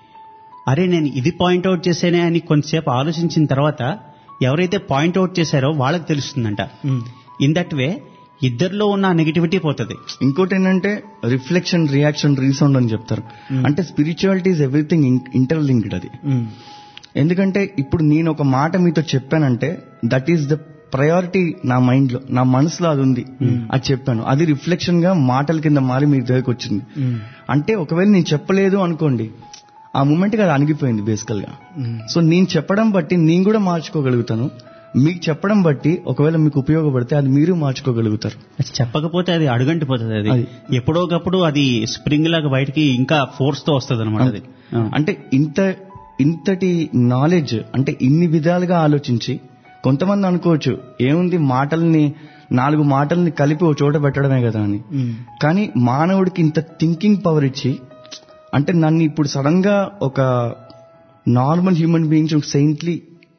అరే నేను ఇది పాయింట్ అవుట్ చేశానే అని కొంతసేపు ఆలోచించిన తర్వాత ఎవరైతే పాయింట్ అవుట్ చేశారో వాళ్ళకి తెలుస్తుందంట ఉమ్, ఇన్ దట్ వే ఇద్దరిలో ఉన్న నెగిటివిటీ పోతుంది ఇంకోటి ఏంటంటే రిఫ్లెక్షన్ రియాక్షన్ రీసౌండ్ అని చెప్తారు అంటే స్పిరిచువాలిటీ ఇస్ ఎవ్రీథింగ్ ఇంటర్లింక్డ్ అది ఉమ్, ఎందుకంటే ఇప్పుడు నేను ఒక మాట మీతో చెప్పానంటే దట్ ఈస్ ద ప్రయారిటీ నా మైండ్ లో నా మనసులో అది ఉంది అది చెప్పాను అది రిఫ్లెక్షన్ గా మాటల కింద మారి మీ దగ్గరకు వచ్చింది ఉమ్, అంటే ఒకవేళ నేను చెప్పలేదు అనుకోండి ఆ మూమెంట్ కి అది అణిగిపోయింది బేసికల్ గా ఉమ్, సో నేను చెప్పడం బట్టి నేను కూడా మార్చుకోగలుగుతాను మీకు చెప్పడం బట్టి ఒకవేళ మీకు ఉపయోగపడితే అది మీరు మార్చుకోగలుగుతారు అది చెప్పకపోతే అది అడుగంటిపోతుంది అది అది. ఎప్పుడో ఒకప్పుడు అది స్ప్రింగ్ లాగా బయటికి ఇంకా ఫోర్స్ తో వస్తుంది అనమాట అది ఆ. అంటే ఇంత ఇంతటి నాలెడ్జ్ అంటే ఇన్ని విధాలుగా ఆలోచించి కొంతమంది అనుకోవచ్చు ఏముంది మాటల్ని నాలుగు మాటల్ని కలిపి ఒక చోట పెట్టడమే కదా అని ఉమ్, కానీ మానవుడికి ఇంత థింకింగ్ పవర్ ఇచ్చి అంటే నన్ను ఇప్పుడు సడన్ గా ఒక నార్మల్ హ్యూమన్ బీయింగ్స్ ఒక సెయింట్లీ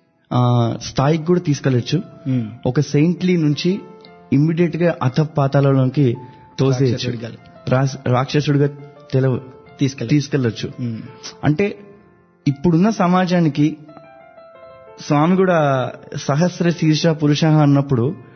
స్థాయికి కూడా తీసుకెళ్లొచ్చు ఉమ్, ఒక సెయింట్లీ నుంచి ఇమ్మీడియట్ గా అతపాతాలలోకి తోసేయచ్చు రాక్షసుడిగా. రాస్- రాక్షసుడిగా తెలవ తీసుకెళ్ళ తీసుకెళ్లొచ్చు ఉమ్, అంటే ఇప్పుడున్న సమాజానికి స్వామి కూడా సహస్ర శీర్ష పురుష అన్నప్పుడు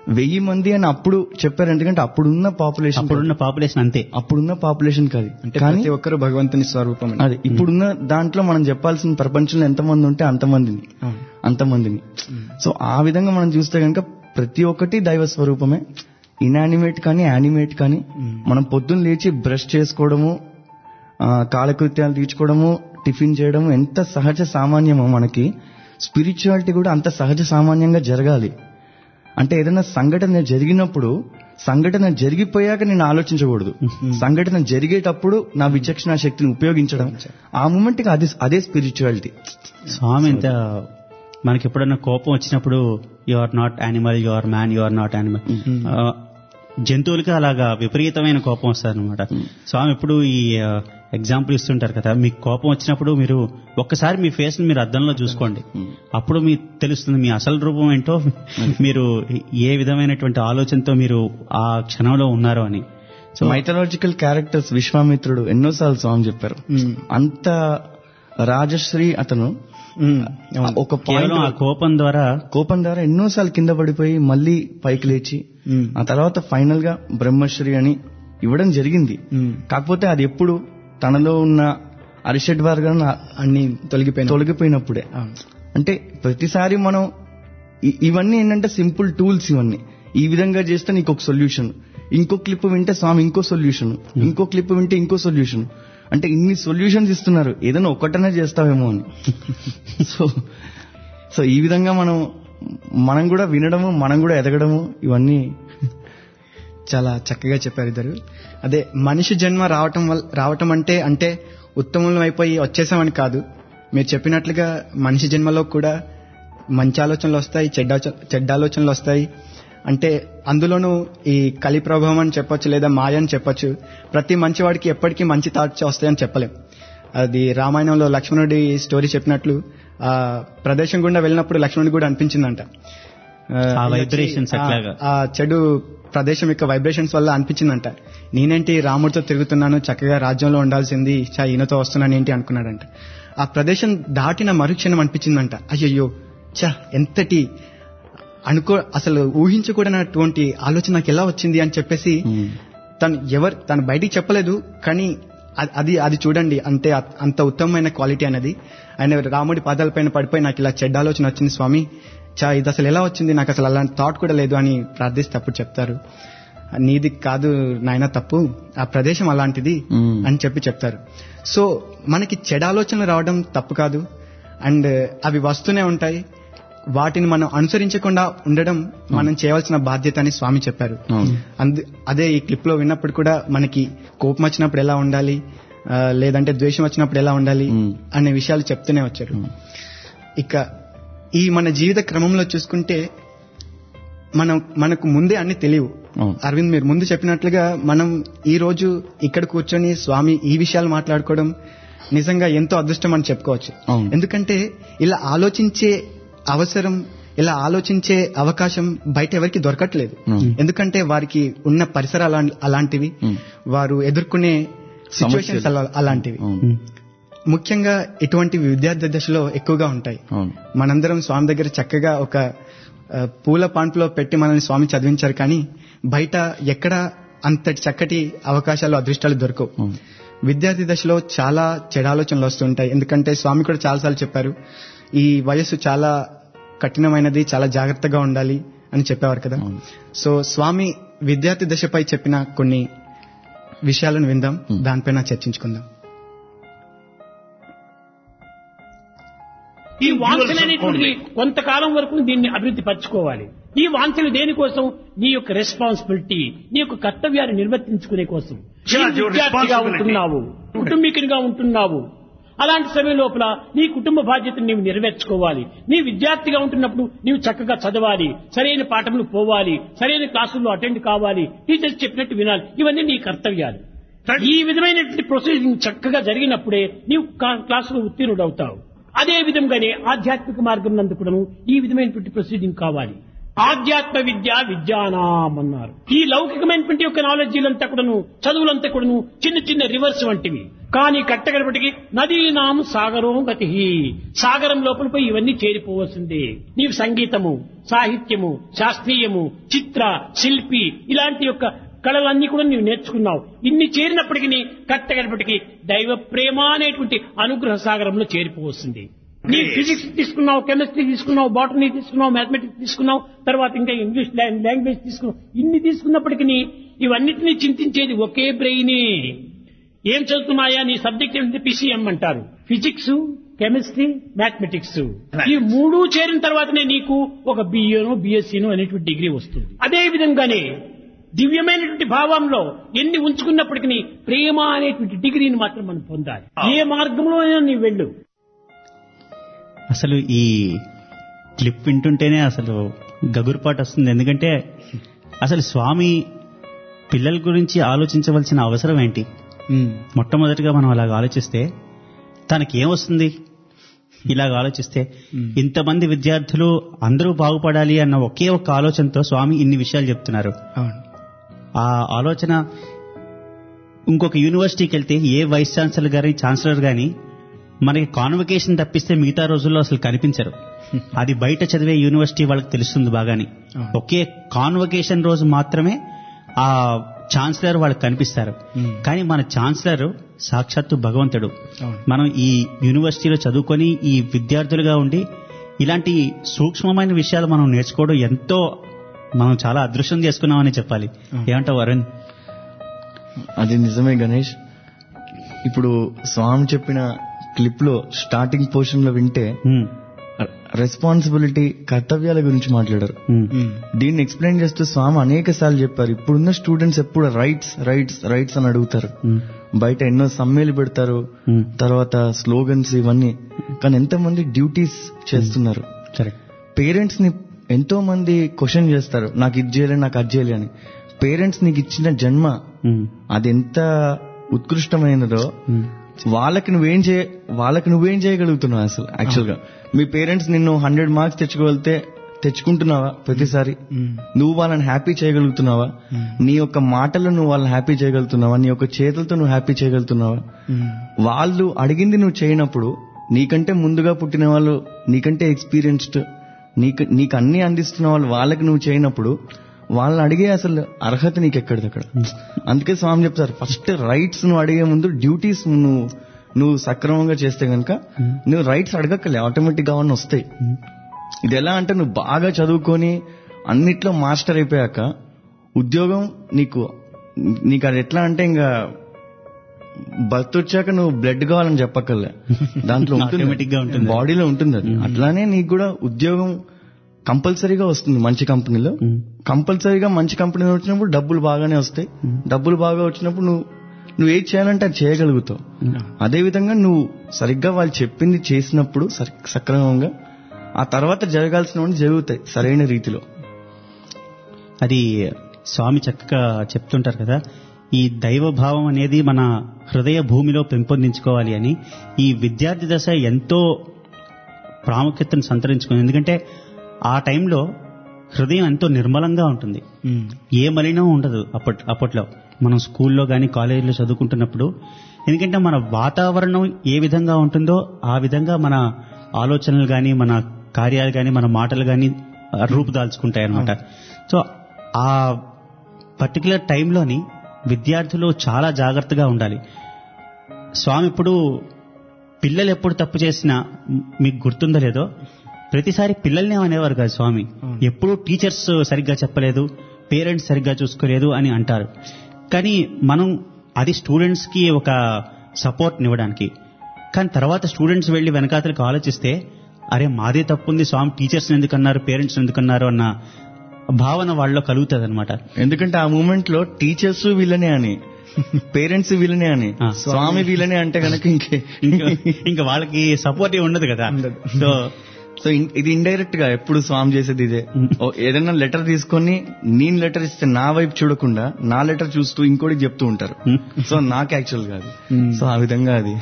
వెయ్యి మంది అని అప్పుడు చెప్పారు ఎందుకంటే అప్పుడున్న పాపులేషన్ అప్పుడున్న పాపులేషన్ అంతే అప్పుడున్న పాపులేషన్ కాదు అంటే కానీ ప్రతి ఒక్కరు భగవంతుని స్వరూపం అని. అదే ఇప్పుడున్న దాంట్లో మనం చెప్పాల్సిన ప్రపంచంలో ఎంతమంది ఉంటే అంతమందిని అవును. అంతమందిని సో ఆ విధంగా మనం చూస్తే కనుక ప్రతి ఒక్కటి దైవ స్వరూపమే ఇనానిమేట్ కానీ యానిమేట్ కానీ మనం పొద్దున్న లేచి బ్రష్ చేసుకోవడము ఆ, కాలకృత్యాలు తీర్చుకోవడము టిఫిన్ చేయడము ఎంత సహజ సామాన్యమో మనకి స్పిరిచువాలిటీ కూడా అంత సహజ సామాన్యంగా జరగాలి అంటే ఏదైనా సంఘటన జరిగినప్పుడు సంఘటన జరిగిపోయాక నేను ఆలోచించకూడదు సంఘటన జరిగేటప్పుడు నా విచక్షణ శక్తిని ఉపయోగించడం ఆ మూమెంట్ అదే అదే స్పిరిచువాలిటీ స్వామి ఎంత మనకి ఎప్పుడన్నా కోపం వచ్చినప్పుడు you are not animal you are man you are not animal జంతువులకి అలాగా విపరీతమైన కోపం వస్తుంది అనమాట స్వామి ఎప్పుడు ఈ ఎగ్జాంపుల్ ఇస్తుంటారు కదా మీకు కోపం వచ్చినప్పుడు మీరు ఒక్కసారి మీ ఫేస్ మీరు అద్దంలో చూసుకోండి అప్పుడు మీకు తెలుస్తుంది మీ అసలు రూపం ఏంటో మీరు ఏ విధమైనటువంటి ఆలోచనతో మీరు ఆ క్షణంలో ఉన్నారు అని సో మైథలాజికల్ క్యారెక్టర్స్ విశ్వామిత్రుడు ఎన్నోసార్లు సాంగ్ చెప్పారు మ్మ్. అంత రాజశ్రీ అతను మ్మ్. అవును. ఒక కేవలం ఆ పాయింట్ కోపం ద్వారా కోపం ద్వారా ఎన్నోసార్లు కింద పడిపోయి మళ్ళీ పైకి లేచి మ్మ్. ఆ తర్వాత ఫైనల్ గా బ్రహ్మశ్రీ అని ఇవ్వడం జరిగింది మ్మ్. కాకపోతే అది ఎప్పుడు తనలో ఉన్న అరిషడ్ వర్గాన్ని అన్ని తొలగిపోయిన తొలగిపోయినప్పుడే అవును. అంటే ప్రతిసారి మనం ఇ- ఇవన్నీ ఏంటంటే సింపుల్ టూల్స్ ఇవన్నీ ఈ విధంగా చేస్తే నీకు ఒక సొల్యూషన్ ఇంకో క్లిప్ వింటే స్వామి ఇంకో సొల్యూషన్ ఇంకో క్లిప్ వింటే ఇంకో సొల్యూషన్ అంటే ఇన్ని సొల్యూషన్స్ ఇస్తున్నారు ఏదైనా ఒక్కటనే చేస్తావేమో అని సో సో ఈ విధంగా మనం మనం కూడా వినడము మనం కూడా ఎదగడము ఇవన్నీ చాలా చక్కగా చెప్పారు ఇద్దరు అదే మనిషి జన్మ రావటం వల్ల రావటం అంటే అంటే ఉత్తమం అయిపోయి వచ్చేసామని కాదు మీరు చెప్పినట్లుగా మనిషి జన్మలో కూడా మంచి ఆలోచనలు వస్తాయి చెడ్డ ఆచ- చెడ్డ ఆలోచనలు వస్తాయి అంటే అందులోనూ ఈ కలి ప్రభావం అని చెప్పొచ్చు లేదా మాయ అని చెప్పొచ్చు ప్రతి మంచివాడికి ఎప్పటికీ మంచి థాట్స్ వస్తాయని చెప్పలేం అది రామాయణంలో లక్ష్మణుడి స్టోరీ చెప్పినట్లు ఆ ప్రదేశం గుండా వెళ్ళినప్పుడు లక్ష్మణుడి కూడా అనిపించిందంట ఆ ఇది వచ్చి, vibrations ఆ- అట్లాగా. ఆ చెడు ప్రదేశం యొక్క వైబ్రేషన్స్ వల్ల అనిపించిందంట నేనేంటి రాముడితో తిరుగుతున్నాను చక్కగా రాజ్యంలో ఉండాల్సింది చా ఈయనతో వస్తున్నాను ఏంటి అనుకున్నాడంట ఆ ప్రదేశం దాటిన మరుక్షణం అనిపించిందంట అయ్యయ్యో చా ఎంతటి అనుకో అసలు ఊహించకూడనటువంటి ఆలోచన నాకు ఎలా వచ్చింది అని చెప్పేసి తను ఎవరు తను బయటికి చెప్పలేదు కానీ అ- అది అది చూడండి అంతే అ- అంత ఉత్తమమైన క్వాలిటీ అనేది ఆయన రాముడి పాదాలపైన పడిపోయి నాకు ఇలా చెడ్డ ఆలోచన వచ్చింది స్వామి చా ఇది అసలు ఎలా వచ్చింది నాకు అసలు అలాంటి థాట్ కూడా లేదు అని ప్రార్థిస్తే అప్పుడు చెప్తారు నీది కాదు నాయన తప్పు ఆ ప్రదేశం అలాంటిది మ్మ్. అని చెప్పి చెప్తారు సో మనకి చెడ ఆలోచనలు రావడం తప్పు కాదు అండ్ అవి వస్తూనే ఉంటాయి వాటిని మనం అనుసరించకుండా ఉండడం మనం చేయవలసిన బాధ్యత అని స్వామి చెప్పారు అవును. అందు అదే ఈ క్లిప్ లో విన్నప్పుడు కూడా మనకి కోపం వచ్చినప్పుడు ఎలా ఉండాలి ఆ, లేదంటే ద్వేషం వచ్చినప్పుడు ఎలా ఉండాలి మ్మ్. అనే విషయాలు చెప్తూనే వచ్చారు ఇక ఈ మన జీవిత క్రమంలో చూసుకుంటే మనం మనకు ముందే అన్ని తెలియవు అవును. అరవింద్ మీరు ముందు చెప్పినట్లుగా మనం ఈ రోజు ఇక్కడ కూర్చొని స్వామి ఈ విషయాలు మాట్లాడుకోవడం నిజంగా ఎంతో అదృష్టం అని చెప్పుకోవచ్చు అవును. ఎందుకంటే ఇలా ఆలోచించే అవసరం ఇలా ఆలోచించే అవకాశం బయట ఎవరికి దొరకట్లేదు అవును. ఎందుకంటే వారికి ఉన్న పరిసరాలు అలా- అలాంటివి Hmm. వారు ఎదుర్కొనే సిచ్యువేషన్స్ సమస్యలు. అలాంటివి అవును ముఖ్యంగా ఇటువంటి విద్యార్థి దశలో ఎక్కువగా ఉంటాయి అవును మనందరం స్వామి దగ్గర చక్కగా ఒక ఆ, పూల పాన్పులో పెట్టి మనల్ని స్వామి చదివించారు కానీ బయట ఎక్కడ అంతటి చక్కటి అవకాశాలు అదృష్టాలు దొరకవు అవును. విద్యార్థి దశలో చాలా చెడాలోచనలు వస్తుంటాయి ఎందుకంటే స్వామి కూడా చాలాసార్లు చెప్పారు ఈ వయస్సు చాలా కఠినమైనది చాలా జాగ్రత్తగా ఉండాలి అని చెప్పేవారు కదా అవును. సో స్వామి విద్యార్థి దశపై చెప్పిన కొన్ని విషయాలను విందాం Hmm. దానిపైన చర్చించుకుందాం ఈ వాంఛలు అనేటువంటిది కొంతకాలం వరకు దీన్ని అభివృద్ధి పరచుకోవాలి ఈ వాంఛలు దేనికోసం నీ యొక్క రెస్పాన్సిబిలిటీ నీ యొక్క కర్తవ్యాన్ని నిర్వర్తించుకునే కోసం Yeah, నీవు your విద్యార్థిగా responsibility. ఉంటున్నావు కుటుంబీకునిగా ఉంటున్నావు అలాంటి సమయం లోపల నీ కుటుంబ బాధ్యతను నీవు నెరవేర్చుకోవాలి నీ విద్యార్థిగా ఉంటున్నప్పుడు నీవు చక్కగా చదవాలి సరైన పాఠములు పోవాలి సరైన క్లాసుల్లో అటెండ్ కావాలి టీచర్స్ చెప్పినట్టు వినాలి ఇవన్నీ నీ కర్తవ్యాలు ఈ విధమైనటువంటి ప్రొసీడింగ్ చక్కగా జరిగినప్పుడే నీవు కా- క్లాసులో ఉత్తీర్ణుడు అవుతావు అదే విధంగానే ఆధ్యాత్మిక మార్గం నందు కూడాను ఈ విధమైనటువంటి ప్రొసీడింగ్ కావాలి ఆధ్యాత్మ విద్య విద్యానాం అన్నారు ఈ లౌకికమైనటువంటి యొక్క నాలెడ్జీలంతా కూడాను చదువులంతా కూడాను చిన్న చిన్న రివర్స్ వంటివి కానీ కట్టగడపటికి నదీనాం సాగరం గతి సాగరం లోపల పోయి ఇవన్నీ చేరిపోవలసిందే నీవు సంగీతము సాహిత్యము శాస్త్రీయము చిత్ర శిల్పి ఇలాంటి యొక్క కళలన్నీ కూడా నీవు నేర్చుకున్నావు ఇన్ని చేరినప్పటికీ కట్టగడపటికి దైవ ప్రేమ అనేటువంటి అనుగ్రహ సాగరంలో చేరిపోవస్తుంది నీ ఫిజిక్స్ తీసుకున్నావు కెమిస్ట్రీ తీసుకున్నావు బాటనీ తీసుకున్నావు మ్యాథమెటిక్స్ తీసుకున్నావు తర్వాత ఇంకా ఇంగ్లీష్ లాంగ్వేజ్ తీసుకున్నావు ఇన్ని తీసుకున్నప్పటికీ ఇవన్నిటినీ చింతించేది ఒకే బ్రెయినే ఏం చదువుతున్నాయా నీ సబ్జెక్ట్ ఏంటి పిసిఎం అంటారు ఫిజిక్స్ కెమిస్ట్రీ మ్యాథమెటిక్స్ ఈ మూడు చేరిన తర్వాతనే నీకు ఒక బిఏనో బిఎస్సీనో అనేటువంటి డిగ్రీ వస్తుంది అదే విధంగానే దివ్యమైనటువంటి భావంలో ఎన్ని ఉంచుకున్నప్పటికీ ప్రేమ అనేటువంటి డిగ్రీని మాత్రం మనం పొందాలి ఏ మార్గంలో అయినా నీవు వెళ్ళు అసలు ఈ క్లిప్ వింటుంటేనే అసలు గగురుపాటు వస్తుంది ఎందుకంటే అసలు స్వామి పిల్లల గురించి ఆలోచించవలసిన అవసరం ఏంటి ఉమ్, మొట్టమొదటిగా మనం అలాగ ఆలోచిస్తే తనకి ఏమొస్తుంది ఇలాగ ఆలోచిస్తే ఇంతమంది విద్యార్థులు అందరూ బాగుపడాలి అన్న ఒకే ఒక్క ఆలోచనతో స్వామి ఇన్ని విషయాలు చెప్తున్నారు అవును ఆ ఆలోచన ఇంకొక యూనివర్సిటీకి వెళ్తే ఏ వైస్ ఛాన్సలర్ గారి ఛాన్సలర్ గాని మనకి కాన్వకేషన్ తప్పిస్తే మిగతా రోజుల్లో అసలు కనిపించరు అది బయట చదివే యూనివర్సిటీ వాళ్ళకి తెలుస్తుంది బాగాని అవును. ఒకే కాన్వకేషన్ రోజు మాత్రమే ఆ ఛాన్సలర్ వాళ్ళకి కనిపిస్తారు ఉమ్, కానీ మన ఛాన్సలర్ సాక్షాత్తు భగవంతుడు అవును మనం ఈ యూనివర్సిటీలో చదువుకొని ఈ విద్యార్థులుగా ఉండి ఇలాంటి సూక్ష్మమైన విషయాలు మనం నేర్చుకోవడం ఎంతో మనం చాలా అదృష్టం చేసుకున్నామని చెప్పాలి ఏమంటావు వరుణ్ అది నిజమే గణేష్ ఇప్పుడు స్వామి చెప్పిన క్లిప్ లో స్టార్టింగ్ పోర్షన్ లో వింటే ఉమ్, రెస్పాన్సిబిలిటీ కర్తవ్యాల గురించి మాట్లాడారు ఉమ్, ఉమ్, దీన్ని ఎక్స్ప్లెయిన్ చేస్తూ స్వామి అనేక సార్లు చెప్పారు ఇప్పుడున్న స్టూడెంట్స్ ఎప్పుడు రైట్స్ రైట్స్ రైట్స్ అని అడుగుతారు ఉమ్, బయట ఎన్నో సమ్మెలు పెడతారు ఉమ్, తర్వాత స్లోగన్స్ ఇవన్నీ కానీ ఎంతమంది డ్యూటీస్ చేస్తున్నారు కరెక్ట్ పేరెంట్స్ ని ఎంతో మంది క్వశ్చన్ చేస్తారు నాకు ఇది చేయలే నాకు అది చేయలే అని పేరెంట్స్ నీకు ఇచ్చిన జన్మ ఉమ్, అది ఎంత ఉత్కృష్టమైనదో ఉమ్, వాళ్ళకి నువ్వేం చేయ వాళ్ళకి నువ్వేం చేయగలుగుతున్నావు అసలు యాక్చువల్ గా మీ పేరెంట్స్ నిన్ను హండ్రెడ్ మార్క్స్ తెచ్చుకోగలితే తెచ్చుకుంటున్నావా ప్రతిసారి ఉమ్, నువ్వు వాళ్ళని హ్యాపీ చేయగలుగుతున్నావా నీ యొక్క మాటల్లో నువ్వు వాళ్ళని హ్యాపీ చేయగలుగుతున్నావా నీ యొక్క చేతులతో నువ్వు హ్యాపీ చేయగలుగుతున్నావా ఉమ్, వాళ్ళు అడిగింది నువ్వు చేయనప్పుడు నీకంటే ముందుగా పుట్టిన వాళ్ళు నీకంటే ఎక్స్పీరియన్స్డ్ నీకు నీకు అన్ని అందిస్తున్న వాళ్ళు వాళ్ళకి నువ్వు చేయనప్పుడు వాళ్ళని అడిగే అసలు అర్హత నీకు ఎక్కడిది అక్కడ అందుకే స్వామి చెప్తారు ఫస్ట్ రైట్స్ నువ్వు అడిగే ముందు డ్యూటీస్ నువ్వు నువ్వు సక్రమంగా చేస్తే గనక నువ్వు రైట్స్ అడగక్కలే ఆటోమేటిక్ గా అవన్నీ వస్తాయి ఇది ఎలా అంటే నువ్వు బాగా చదువుకొని అన్నిట్లో మాస్టర్ అయిపోయాక ఉద్యోగం నీకు నీకు అది ఎట్లా అంటే ఇంకా బర్త్ వచ్చాక నువ్వు బ్లడ్ కావాలని చెప్పక్కర్లే దాంట్లో Automatic గా ఉంటుంది. బాడీలో ఉంటుంది అది అట్లానే నీకు కూడా ఉద్యోగం కంపల్సరీగా వస్తుంది మంచి కంపెనీలో ఉమ్, కంపల్సరీగా మంచి కంపెనీ వచ్చినప్పుడు డబ్బులు బాగానే వస్తాయి డబ్బులు బాగా వచ్చినప్పుడు నువ్వు నువ్వు ఏది చేయాలంటే అది చేయగలుగుతావు అదే విధంగా నువ్వు సరిగ్గా వాళ్ళు చెప్పింది చేసినప్పుడు సరి- సక్రమంగా ఆ తర్వాత జరగాల్సినవన్నీ జరుగుతాయి సరైన రీతిలో అది స్వామి చక్కగా చెప్తుంటారు కదా ఈ దైవ భావం అనేది మన హృదయ భూమిలో పెంపొందించుకోవాలి అని ఈ విద్యార్థి దశ ఎంతో ప్రాముఖ్యతను సంతరించుకుంది ఎందుకంటే ఆ టైంలో హృదయం ఎంతో నిర్మలంగా ఉంటుంది ఉమ్, ఏ మలినం ఉండదు అప్పట్ అప్పట్లో మనం స్కూల్లో కానీ కాలేజీలో చదువుకుంటున్నప్పుడు ఎందుకంటే మన వాతావరణం ఏ విధంగా ఉంటుందో ఆ విధంగా మన ఆలోచనలు కానీ మన కార్యాలు కానీ మన మాటలు కానీ రూపుదాల్చుకుంటాయి అనమాట సో ఆ పర్టికులర్ టైంలోని విద్యార్థులు చాలా జాగ్రత్తగా ఉండాలి స్వామి ఇప్పుడు పిల్లలు ఎప్పుడు తప్పు చేసినా మ్, మీకు గుర్తుందో లేదో ప్రతిసారి పిల్లల్ని అనేవారు కాదు స్వామి ఎప్పుడు టీచర్స్ సరిగ్గా చెప్పలేదు పేరెంట్స్ సరిగ్గా చూసుకోలేదు అని అంటారు కానీ మనం అది స్టూడెంట్స్ కి ఒక సపోర్ట్ ఇవ్వడానికి కానీ తర్వాత స్టూడెంట్స్ వెళ్ళి వెనకాతలకు ఆలోచిస్తే అరే మాదే తప్పుంది స్వామి టీచర్స్ ఎందుకు అన్నారు పేరెంట్స్ ఎందుకు అన్నారు అన్న భావన వాళ్ళలో కలుగుతుంది అనమాట ఎందుకంటే ఆ మూమెంట్ లో టీచర్స్ వీళ్ళనే అని పేరెంట్స్ వీళ్ళనే అని ఆ. స్వామి వీళ్ళనే అంటే గనక ఇంకే ఇంకా ఇంకా వాళ్ళకి సపోర్ట్ ఉండదు కదా ఉండదు. సో సో ఇన్- ఇది ఇండైరెక్ట్ గా ఎప్పుడు స్వామి చేసేది ఇదే ఓ, ఏదైనా లెటర్ తీసుకొని నేను లెటర్ ఇస్తే నా వైపు చూడకుండా నా లెటర్ చూస్తూ ఇంకోటి చెప్తూ ఉంటారు సో నాకు యాక్చువల్ గా అది సో ఆ విధంగా అది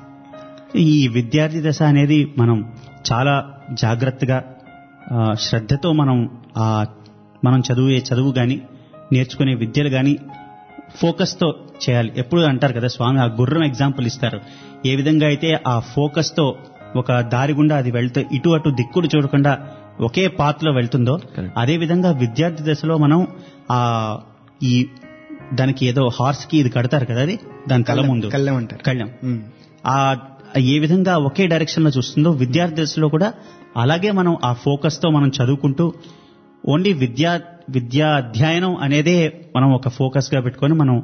ఈ విద్యార్థి దశ అనేది మనం చాలా జాగ్రత్తగా ఆ, శ్రద్ధతో మనం ఆ మనం చదివే చదువు కానీ నేర్చుకునే విద్యలు కానీ ఫోకస్తో చేయాలి ఎప్పుడు అంటారు కదా స్వామి ఆ గుర్రం ఎగ్జాంపుల్ ఇస్తారు ఏ విధంగా అయితే ఆ ఫోకస్తో ఒక దారి గుండా అది వెళ్తే ఇటు అటు దిక్కులు చూడకుండా ఒకే పాత్లో వెళ్తుందో Correct. అదే విధంగా విద్యార్థి దశలో మనం ఆ ఈ దానికి ఏదో హార్స్ కి ఇది కడతారు కదా అది దాని తల ముందు కళ్ళెం అంటారు కళ్ళెం ఉమ్. ఆ ఏ విధంగా ఒకే డైరెక్షన్ లో చూస్తుందో విద్యార్థి దశలో కూడా అలాగే మనం ఆ ఫోకస్ తో మనం చదువుకుంటూ ఓన్లీ విద్యా విద్యా అధ్యయనం అనేదే మనం ఒక ఫోకస్ గా పెట్టుకొని మనం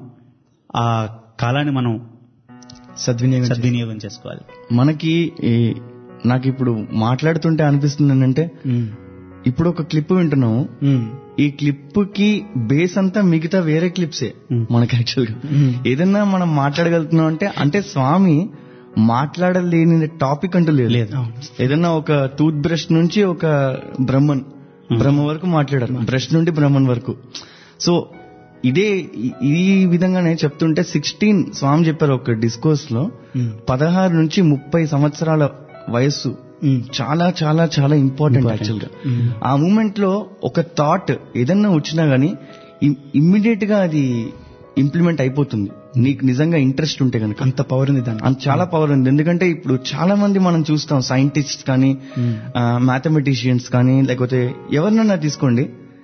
ఆ కాలాన్ని మనం సద్వినియోగం చేయాలి. సద్వినియోగం చేసుకోవాలి మనకి ఈ నాకు ఇప్పుడు మాట్లాడుతుంటే అనిపిస్తుంది ఏంటంటే ఉమ్. ఇప్పుడు ఒక క్లిప్ వింటున్నాము ఉమ్. ఈ క్లిప్ కి బేస్ అంతా మిగతా వేరే క్లిప్సే Hmm. మనకి యాక్చువల్ గా Hmm. ఏదన్నా మనం మాట్లాడగలుగుతున్నాం అంటే అంటే స్వామి మాట్లాడలేని టాపిక్ అంటూ లేదు లేదు. ఏదన్నా ఒక టూత్ బ్రష్ నుంచి ఒక బ్రహ్మన్ బ్రహ్మ వరకు మాట్లాడారు బ్రష్ నుండి బ్రహ్మన్ వరకు సో ఇదే ఈ- ఈ విధంగానే చెప్తుంటే సిక్స్టీన్ స్వామి చెప్పారు ఒక డిస్కోర్స్ లో ఉమ్. పదహారు నుంచి ముప్పై సంవత్సరాల వయస్సు ఉమ్. చాలా చాలా చాలా ఇంపార్టెంట్ యాక్చువల్ గా ఆ మూమెంట్ లో ఒక థాట్ ఏదన్నా వచ్చినా గానీ ఇమ్మీడియట్ గా అది ఇంప్లిమెంట్ అయిపోతుంది నీకు నిజంగా ఇంట్రెస్ట్ ఉంటే కనుక అంత పవర్ ఉంది దానికి అంత చాలా పవర్ ఉంది ఎందుకంటే ఇప్పుడు చాలా మంది మనం చూస్తాం సైంటిస్ట్ కానీ మ్యాథమెటిషియన్స్ కానీ లేకపోతే ఎవరినన్నా తీసుకోండి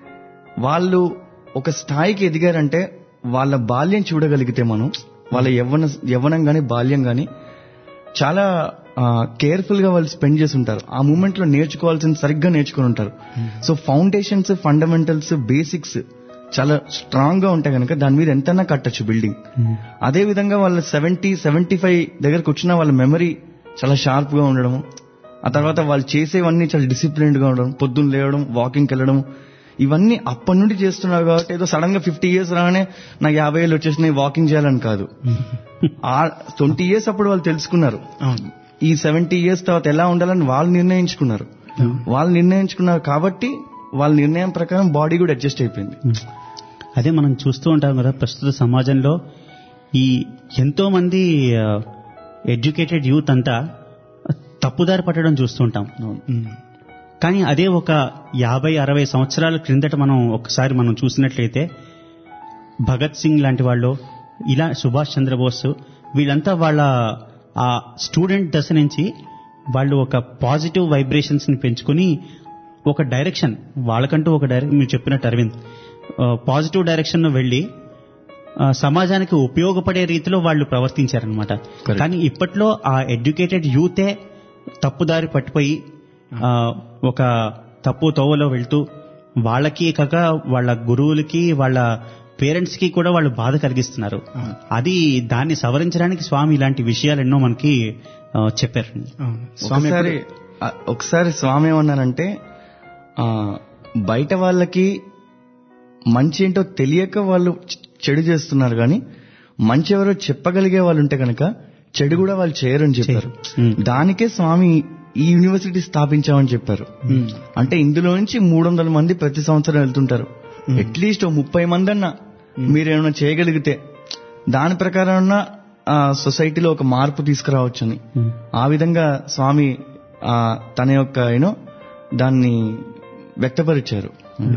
వాళ్ళు ఒక స్థాయికి ఎదిగారంటే వాళ్ళ బాల్యం చూడగలిగితే మనం వాళ్ళ యవ్వన యవ్వనం గాని బాల్యం గాని చాలా కేర్ఫుల్ గా వాళ్ళు స్పెండ్ చేసి ఉంటారు ఆ మూమెంట్ లో నేర్చుకోవాల్సింది సరిగ్గా నేర్చుకుని ఉంటారు సో ఫౌండేషన్స్ ఫండమెంటల్స్ బేసిక్స్ చాలా స్ట్రాంగ్ గా ఉంటాయి కనుక దాని మీద ఎంతైనా కట్టొచ్చు బిల్డింగ్ అదే విధంగా వాళ్ళ సెవెంటీ సెవెంటీ ఫైవ్ దగ్గరకు వచ్చిన వాళ్ళ మెమరీ చాలా షార్ప్ గా ఉండడం ఆ తర్వాత వాళ్ళు చేసేవన్నీ చాలా డిసిప్లిన్డ్ గా ఉండడం పొద్దున్న లేవడం వాకింగ్ వెళ్ళడం ఇవన్నీ అప్పటి నుండి చేస్తున్నారు కాబట్టి ఏదో సడన్ గా ఫిఫ్టీ ఇయర్స్ రాగానే నాకు యాభై ఏళ్ళు వచ్చేసినాయి వాకింగ్ చేయాలని కాదు ఆ ట్వంటీ ఇయర్స్ అప్పుడు వాళ్ళు తెలుసుకున్నారు అవును ఈ సెవెంటీ ఇయర్స్ తర్వాత ఎలా ఉండాలని వాళ్ళు నిర్ణయించుకున్నారు వాళ్ళు నిర్ణయించుకున్నారు కాబట్టి వాళ్ళ నిర్ణయం ప్రకారం బాడీ కూడా అడ్జస్ట్ అయిపోయింది అదే మనం చూస్తూ ఉంటాం కదా ప్రస్తుత సమాజంలో ఈ ఎంతో మంది ఎడ్యుకేటెడ్ యూత్ అంతా తప్పుదారి పట్టడం చూస్తూ ఉంటాం ఉమ్. కానీ అదే ఒక యాభై అరవై సంవత్సరాల క్రిందట మనం ఒకసారి మనం చూసినట్లయితే భగత్ సింగ్ లాంటి వాళ్ళు ఇలా సుభాష్ చంద్రబోస్ వీళ్ళంతా వాళ్ళ ఆ స్టూడెంట్ దశ నుంచి వాళ్ళు ఒక పాజిటివ్ వైబ్రేషన్స్ ని పెంచుకుని ఒక డైరెక్షన్ వాళ్ళకంటూ ఒక డైరెక్షన్ మీరు చెప్పినట్టు అరవింద్ పాజిటివ్ డైరెక్షన్ లో వెళ్ళి ఆ, సమాజానికి ఉపయోగపడే రీతిలో వాళ్ళు ప్రవర్తించారనమాట Correct. కానీ ఇప్పట్లో ఆ ఎడ్యుకేటెడ్ యూతే తప్పుదారి పట్టిపోయి ఆ, ఒక తప్పు తోవలో వెళ్తూ వాళ్ళకి కాక వాళ్ళ గురువులకి వాళ్ళ పేరెంట్స్ కి కూడా వాళ్ళు బాధ కలిగిస్తున్నారు అది దాన్ని సవరించడానికి స్వామి ఇలాంటి విషయాలు ఎన్నో మనకి ఆ, చెప్పారు అవును స్వామి ఒకసారి ఆ, ఒకసారి స్వామి ఏమన్నారంటే ఆ, బయట వాళ్ళకి మంచి ఏంటో తెలియక వాళ్ళు చె- చెడు చేస్తున్నారు కానీ మంచి ఎవరో చెప్పగలిగే వాళ్ళు ఉంటే కనుక చెడు కూడా వాళ్ళు చేయరని చెప్పారు ఉమ్. దానికే స్వామి ఈ యూనివర్సిటీ స్థాపించామని చెప్పారు ఉమ్. అంటే ఇందులో నుంచి మూడు వందల మంది ప్రతి సంవత్సరం వెళ్తుంటారు అట్లీస్ట్ ఓ ముప్పై మంది అన్న మీరు ఏమైనా చేయగలిగితే దాని ప్రకారం ఆ సొసైటీలో ఒక మార్పు తీసుకురావచ్చని ఆ విధంగా స్వామి ఆ తన యొక్క యూనో దాన్ని వ్యక్తపరిచారు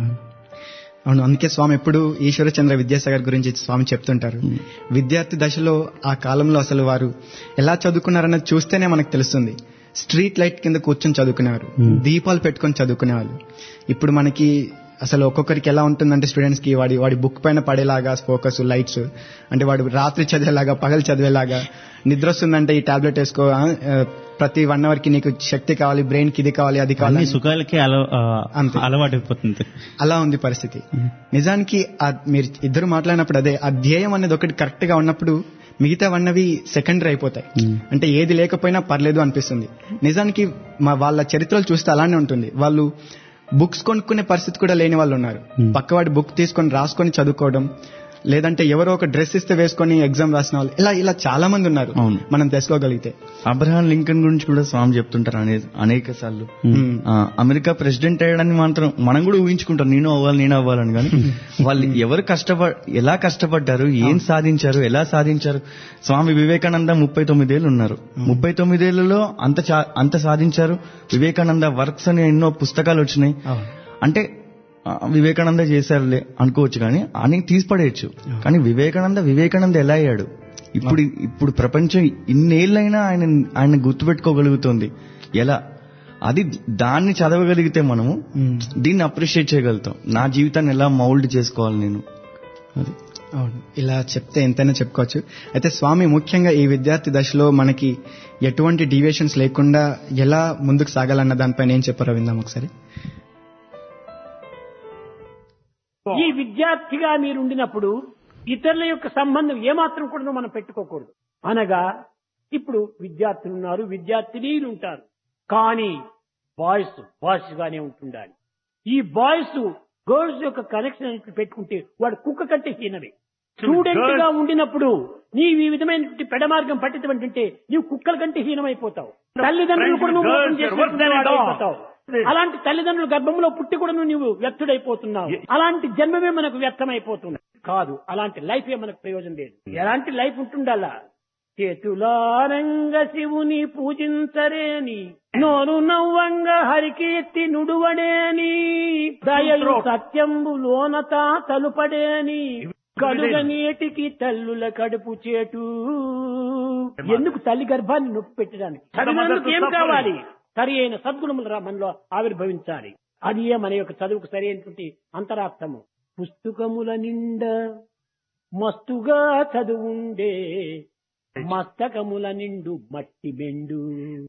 అవును అందుకే స్వామి ఎప్పుడు ఈశ్వరచంద్ర విద్యాసాగర్ గురించి స్వామి చెప్తుంటారు విద్యార్థి దశలో ఆ కాలంలో అసలు వారు ఎలా చదువుకున్నారన్నది చూస్తేనే మనకు తెలుస్తుంది స్ట్రీట్ లైట్ కింద కూర్చొని చదువుకునేవారు దీపాలు పెట్టుకొని చదువుకునేవాళ్ళు ఇప్పుడు మనకి అసలు ఒక్కొక్కరికి ఎలా ఉంటుందంటే స్టూడెంట్స్ కి వాడి వాడి బుక్ పైన పడేలాగా ఫోకస్ లైట్స్ అంటే వాడు రాత్రి చదివేలాగా పగలు చదివేలాగా నిద్ర వస్తుందంటే ఈ టాబ్లెట్ వేసుకో ఆ, ఆ, ప్రతి వన్ అవర్ కి నీకు శక్తి కావాలి బ్రెయిన్ కి ఇది కావాలి అది అన్ని కావాలి సుఖాలకే అల అంతే. అలవాటైపోతుంది అలా ఉంది పరిస్థితి నిజానికి ఆ మీరు ఇద్దరు మాట్లాడినప్పుడు అదే ఆ ధ్యేయం అనేది ఒకటి కరెక్ట్ గా ఉన్నప్పుడు మిగతావన్నవి సెకండరీ అయిపోతాయి అంటే ఏది లేకపోయినా పర్లేదు అనిపిస్తుంది నిజానికి మా వాళ్ళ చరిత్రలు చూస్తే అలానే ఉంటుంది వాళ్ళు బుక్స్ కొనుక్కునే పరిస్థితి కూడా లేని వాళ్ళు ఉన్నారు పక్కవాడి బుక్ తీసుకొని రాసుకొని చదువుకోవడం లేదంటే ఎవరో ఒక డ్రెస్ ఇస్తే వేసుకొని ఎగ్జామ్ రాసిన వాళ్ళు ఇలా ఇలా చాలా మంది ఉన్నారు అవును. మనం తెలుసుకోగలిగితే అబ్రహాం లింకన్ గురించి కూడా స్వామి చెప్తుంటారు అనే అనేక సార్లు ఆ, అమెరికా ప్రెసిడెంట్ అయ్యడానికి మాత్రం మనం కూడా ఊహించుకుంటాం నేను అవ్వాలి నేను అవ్వాలని కానీ వాళ్ళు ఎవరు కష్టపడ ఎలా కష్టపడ్డారు ఏం సాధించారు ఎలా సాధించారు స్వామి వివేకానంద ముప్పై తొమ్మిదేళ్ళు ఉన్నారు ముప్పై తొమ్మిదేళ్లలో అంత చా- అంత సాధించారు వివేకానంద వర్క్స్ అని ఎన్నో పుస్తకాలు వచ్చినాయి అవును. అంటే ఆ, వివేకానంద చేశారులే అనుకోవచ్చు కానీ అని తీసిపడేయచ్చు కానీ వివేకానంద వివేకానంద ఎలా అయ్యాడు ఇప్పుడు ఇప్పుడు ప్రపంచం ఇన్నేళ్ళైనా ఆయన ఆయన గుర్తుపెట్టుకోగలుగుతుంది ఎలా అది దాన్ని చదవగలిగితే మనము మ్మ్. దీన్ని అప్రిషియేట్ చేయగలుగుతాం నా జీవితాన్ని ఎలా మౌల్డ్ చేసుకోవాలి నేను అది అవును ఇలా చెప్తే ఎంతైనా చెప్పుకోవచ్చు అయితే స్వామి ముఖ్యంగా ఈ విద్యార్థి దశలో మనకి ఎటువంటి డీవియేషన్స్ లేకుండా ఎలా ముందుకు సాగాలన్న దానిపైన ఏం చెప్పారో విందాం ఒకసారి ఈ విద్యార్థిగా మీరు ఉండినప్పుడు ఇతరుల యొక్క సంబంధం ఏమాత్రం కూడా మనం పెట్టుకోకూడదు అనగా ఇప్పుడు విద్యార్థులు ఉన్నారు విద్యార్థినీలు ఉంటారు కానీ బాయ్స్ బాయ్స్ గానే ఉంటుండాలి ఈ బాయ్స్ గర్ల్స్ యొక్క కనెక్షన్ అనేది పెట్టుకుంటే వాడు కుక్క కంటే హీనమే స్టూడెంట్ గా ఉండినప్పుడు నీవు ఈ విధమైనటువంటి పెడమార్గం పట్టినటువంటి నీవు కుక్కల కంటే హీనమైపోతావు తల్లిదండ్రులు కూడా నువ్వు మోసం చేసినటువంటి వాడైపోతావు. అలాంటి తల్లిదండ్రుల గర్భంలో పుట్టి కూడా నువ్వు వ్యర్థుడైపోతున్నావు అలాంటి జన్మమే మనకు వ్యర్థమైపోతుంది కాదు అలాంటి లైఫ్ ఏ మనకు ప్రయోజనం లేదు ఎలాంటి లైఫ్ ఉంటుండాలా చేతులారంగ శివుని పూజించరేని నోరు నవ్వంగ హరికీర్తి నుడువడేని దయలు సత్యంబు లోనత తలుపడేని కలుగ నీటికి తల్లుల కడుపు చేటు ఎందుకు తల్లి గర్భాన్ని నొప్పి పెట్టడానికి చదివినందుకు ఏం కావాలి సరి అయిన సద్గుణములు రా మనలో ఆవిర్భవించాలి అది ఏ మన యొక్క చదువుకు సరి అయినటువంటి అంతరార్థము పుస్తకముల నిండా మస్తుగా చదువుండే మస్తకముల నిండు మట్టి బెండు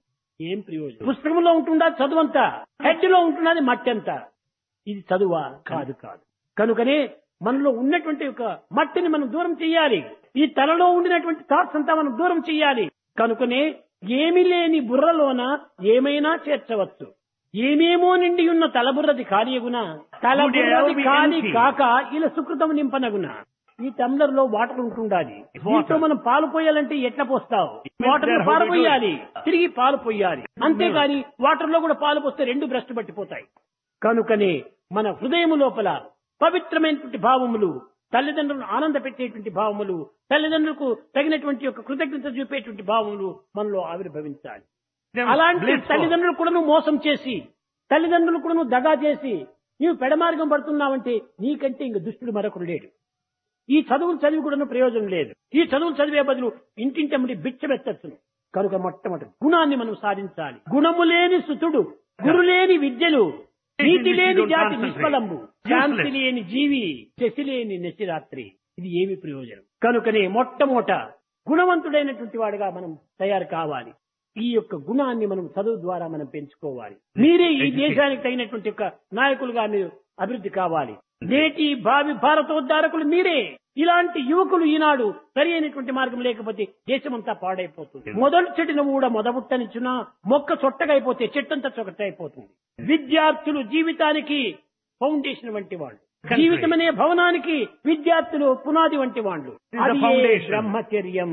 ఏం ప్రయోజనం పుస్తకంలో ఉంటుందా చదువంతా హెడ్ లో ఉంటున్నది మట్టి అంతా ఇది చదువా కాదు కాదు కనుకనే మనలో ఉన్నటువంటి ఒక మట్టిని మనం దూరం చేయాలి ఈ తలలో ఉండినటువంటి థాట్స్ అంతా మనం దూరం చేయాలి కనుకనే ఏమి లేని బుర్రలోన ఏమైనా చేర్చవచ్చు ఏమేమో నిండి ఉన్న తలబుర్రది ఖాళీగున తలబుర్రది ఖాళీ కాక ఇలా సుకృతం నింపనగున ఈ టంబ్లర్ లో వాటర్ ఉంటుండాలి దీంట్లో మనం పాలు పోయాలంటే ఎట్లా పోస్తావు వాటర్ లో పాలు పోయాలి తిరిగి పాలు పోయాలి అంతేగాని వాటర్ లో కూడా పాలు పోస్తే రెండు భ్రష్టు పట్టిపోతాయి కనుకనే మన హృదయము లోపల పవిత్రమైనటువంటి భావములు తల్లిదండ్రులను ఆనంద పెట్టేటువంటి భావములు తల్లిదండ్రులకు తగినటువంటి యొక్క కృతజ్ఞత చూపేటువంటి భావములు మనలో ఆవిర్భవించాలి అలాంటి తల్లిదండ్రులు కూడా నువ్వు మోసం చేసి తల్లిదండ్రులు కూడా నువ్వు దగా చేసి నీవు పెడమార్గం పడుతున్నావంటే నీకంటే ఇంక దుష్టుడు మరొకడు లేడు ఈ చదువులు చదివి కూడా ప్రయోజనం లేదు ఈ చదువులు చదివే బదులు ఇంటింటమ్మడి బిచ్చబెత్తచ్చును కనుక మొట్టమొదటి గుణాన్ని మనం సాధించాలి గుణము లేని సుతుడు గురు లేని విద్యలు నీతి లేని జాతి నిష్ఫలంబు శాంతి లేని జీవి శశి లేని నశిరాత్రి ఇది ఏమి ప్రయోజనం కనుకనే మొట్టమొదట గుణవంతుడైనటువంటి వాడుగా మనం తయారు కావాలి ఈ యొక్క గుణాన్ని మనం చదువు ద్వారా మనం పెంచుకోవాలి మీరే ఈ దేశానికి తగినటువంటి యొక్క నాయకులుగా మీరు అభివృద్ధి కావాలి నేటి భావి భారతోద్ధారకులు మీరే ఇలాంటి యువకులు ఈనాడు సరి అయినటువంటి మార్గం లేకపోతే దేశమంతా పాడైపోతుంది మొదలు చెట్టును కూడా మొదబుట్టనిచ్చున మొక్క చొట్టగా అయిపోతే చెట్టంతా చొక్కట అయిపోతుంది విద్యార్థులు జీవితానికి ఫౌండేషన్ వంటి వాళ్ళు జీవితం అనే భవనానికి విద్యార్థులు పునాది వంటి వాళ్ళు అది ఏ బ్రహ్మచర్యం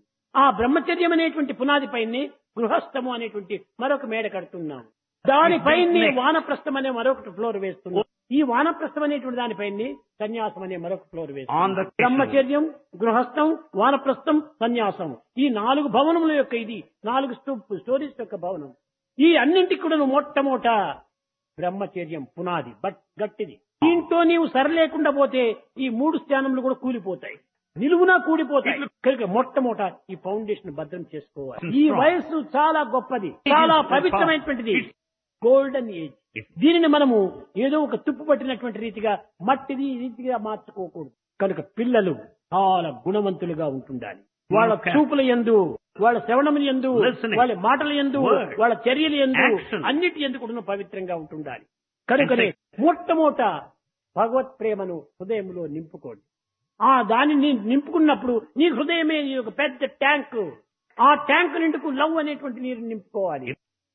ఆ బ్రహ్మచర్యం అనేటువంటి పునాది పైనే గృహస్థము అనేటువంటి మరొక మేడ కడుతున్నాం దానిపైనే వానప్రస్థం అనే మరొకటి ఫ్లోర్ వేస్తున్నాం ఈ వానప్రస్థం అనేటువంటి దానిపైనే సన్యాసం అనే మరొక ఫ్లోర్ వేస్తున్నాం బ్రహ్మచర్యం గృహస్థం వానప్రస్థం సన్యాసం ఈ నాలుగు భవనముల యొక్క ఇది నాలుగు స్టూ- స్టోరీస్ యొక్క భవనం ఈ అన్నింటికి కూడా నువ్వు మొట్టమొదట బ్రహ్మచర్యం పునాది బట్ గట్టిది దీంతో నీవు సరలేకుండా పోతే ఈ మూడు స్థానములు కూడా కూలిపోతాయి నిలువునా కూడిపోతాయి కనుక మొట్టమొదట ఈ ఫౌండేషన్ భద్రం చేసుకోవాలి ఈ వయస్సు చాలా గొప్పది చాలా పవిత్రమైనటువంటిది గోల్డెన్ ఏజ్ దీనిని మనము ఏదో ఒక తుప్పు పట్టినటువంటి రీతిగా మట్టిది ఈ రీతిగా మార్చుకోకూడదు కనుక పిల్లలు చాలా గుణవంతులుగా ఉంటుండాలి వాళ్ళ చూపుల ఎందు వాళ్ళ శ్రవణముల ఎందు Listening. వాళ్ళ మాటల ఎందు Word. వాళ్ళ చర్యల ఎందు Action. అన్నిటి ఎందు కూడా పవిత్రంగా ఉంటుండాలి కనుకనే మొట్టమొదట భగవత్ ప్రేమను హృదయంలో నింపుకోండి ఆ దానిని నింపుకున్నప్పుడు నీ హృదయమే నీ ఒక పెద్ద ట్యాంక్ ఆ ట్యాంక్ నిండుకు లవ్ అనేటువంటి నీరు నింపుకోవాలి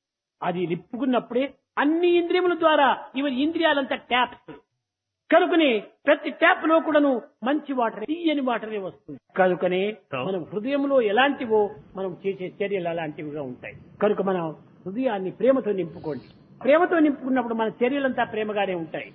అది నింపుకున్నప్పుడే అన్ని ఇంద్రియముల ద్వారా ఇవి ఇంద్రియాలంతా ట్యాప్స్ కనుకనే ప్రతి ట్యాప్ లో కూడాను మంచి వాటర్ తీయని వాటరే వస్తుంది కనుకనే మనం హృదయంలో ఎలాంటివో మనం చేసే చర్యలు అలాంటివిగా ఉంటాయి కనుక మనం హృదయాన్ని ప్రేమతో నింపుకోండి ప్రేమతో నింపుకున్నప్పుడు మన చర్యలంతా ప్రేమగానే ఉంటాయి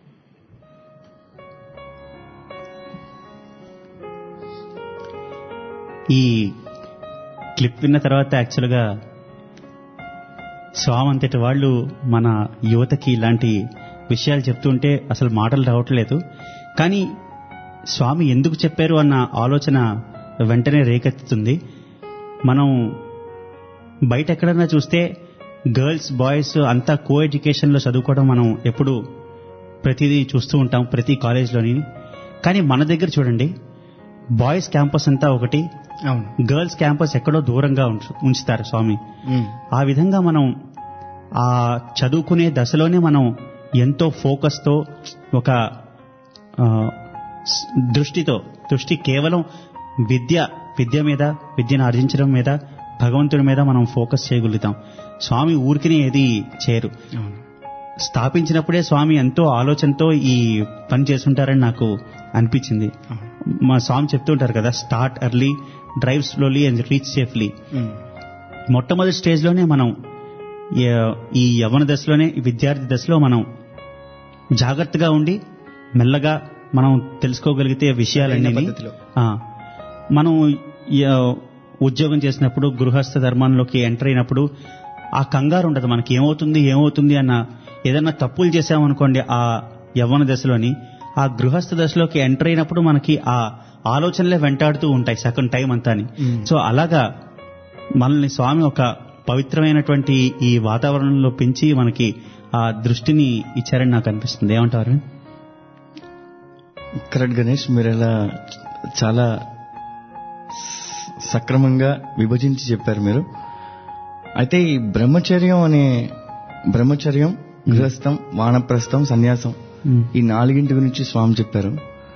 ఈ క్లిప్ విన్న తర్వాత యాక్చువల్గా స్వామి అంతటి వాళ్ళు మన యువతకి ఇలాంటి విషయాలు చెప్తుంటే అసలు మాటలు రావట్లేదు కానీ స్వామి ఎందుకు చెప్పారు అన్న ఆలోచన వెంటనే రేకెత్తుతుంది మనం బయట ఎక్కడన్నా చూస్తే గర్ల్స్ బాయ్స్ అంతా కో ఎడ్యుకేషన్లో చదువుకోవడం మనం ఎప్పుడు ప్రతిదీ చూస్తూ ఉంటాం ప్రతి కాలేజ్లోని కానీ మన దగ్గర చూడండి బాయ్స్ క్యాంపస్ అంతా ఒకటి అవును గర్ల్స్ క్యాంపస్ ఎక్కడో దూరంగా ఉంచు- ఉంచుతారు స్వామి ఉమ్, ఆ విధంగా మనం ఆ చదువుకునే దశలోనే మనం ఎంతో ఫోకస్తో ఒక ఆ, స్- దృష్టితో దృష్టి కేవలం విద్య విద్య మీద విద్యను ఆర్జించడం మీద భగవంతుడి మీద మనం ఫోకస్ చేయగలుగుతాం స్వామి ఊరికినే ఏది చేయరు అవును స్థాపించినప్పుడే స్వామి ఎంతో ఆలోచనతో ఈ పని చేస్తుంటారని నాకు అనిపించింది అవును మా స్వామి చెప్తుంటారు కదా start early drive slowly and reach safely um, మొట్టమొదటి స్టేజ్లోనే మనం ఈ- ఈ యవన దశలోనే ఈ విద్యార్థి దశలో మనం జాగ్రత్తగా ఉండి మెల్లగా మనం తెలుసుకోగలిగితే విషయాలన్నీ సరైన పద్ధతిలో. మనం ఈ- ఉద్యోగం చేసినప్పుడు గృహస్థ ధర్మంలోకి ఎంటర్ అయినప్పుడు ఆ కంగారు ఉండదు మనకి ఏమవుతుంది ఏమవుతుంది అన్న ఏదన్నా తప్పులు చేసామనుకోండి ఆ యవ్వన దశలోని ఆ గృహస్థ దశలోకి ఎంటర్ అయినప్పుడు మనకి ఆ ఆలోచనలే వెంటాడుతూ ఉంటాయి సగం టైం అంతాని మ్మ్. సో అలాగా మనల్ని స్వామి ఒక పవిత్రమైనటువంటి ఈ వాతావరణంలో పెంచి మనకి ఆ దృష్టిని ఇచ్చారని నాకు అనిపిస్తుంది ఏమంటారు కరెక్ట్ గణేష్ మీరు ఎలా చాలా స- సక్రమంగా విభజించి చెప్పారు మీరు అయితే ఈ బ్రహ్మచర్యం అనే బ్రహ్మచర్యం గృహస్థం వానప్రస్థం సన్యాసం ఈ నాలుగింటి గురించి స్వామి చెప్పారు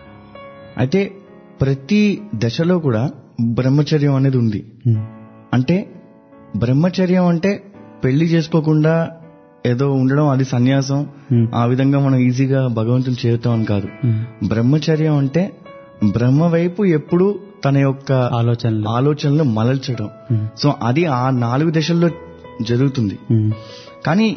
అయితే ప్రతి దశలో కూడా బ్రహ్మచర్యం అనేది ఉంది అంటే బ్రహ్మచర్యం అంటే పెళ్లి చేసుకోకుండా ఏదో ఉండడం అది సన్యాసం Hmm. ఆ విధంగా మనం ఈజీగా భగవంతుని చేరుతాం అని కాదు బ్రహ్మచర్యం అంటే బ్రహ్మ వైపు ఎప్పుడు తన యొక్క ఆలోచనలు ఆలోచనలు మలల్చడం Hmm. సో అది ఆ నాలుగు దశల్లో జరుగుతుంది మ్మ్. కానీ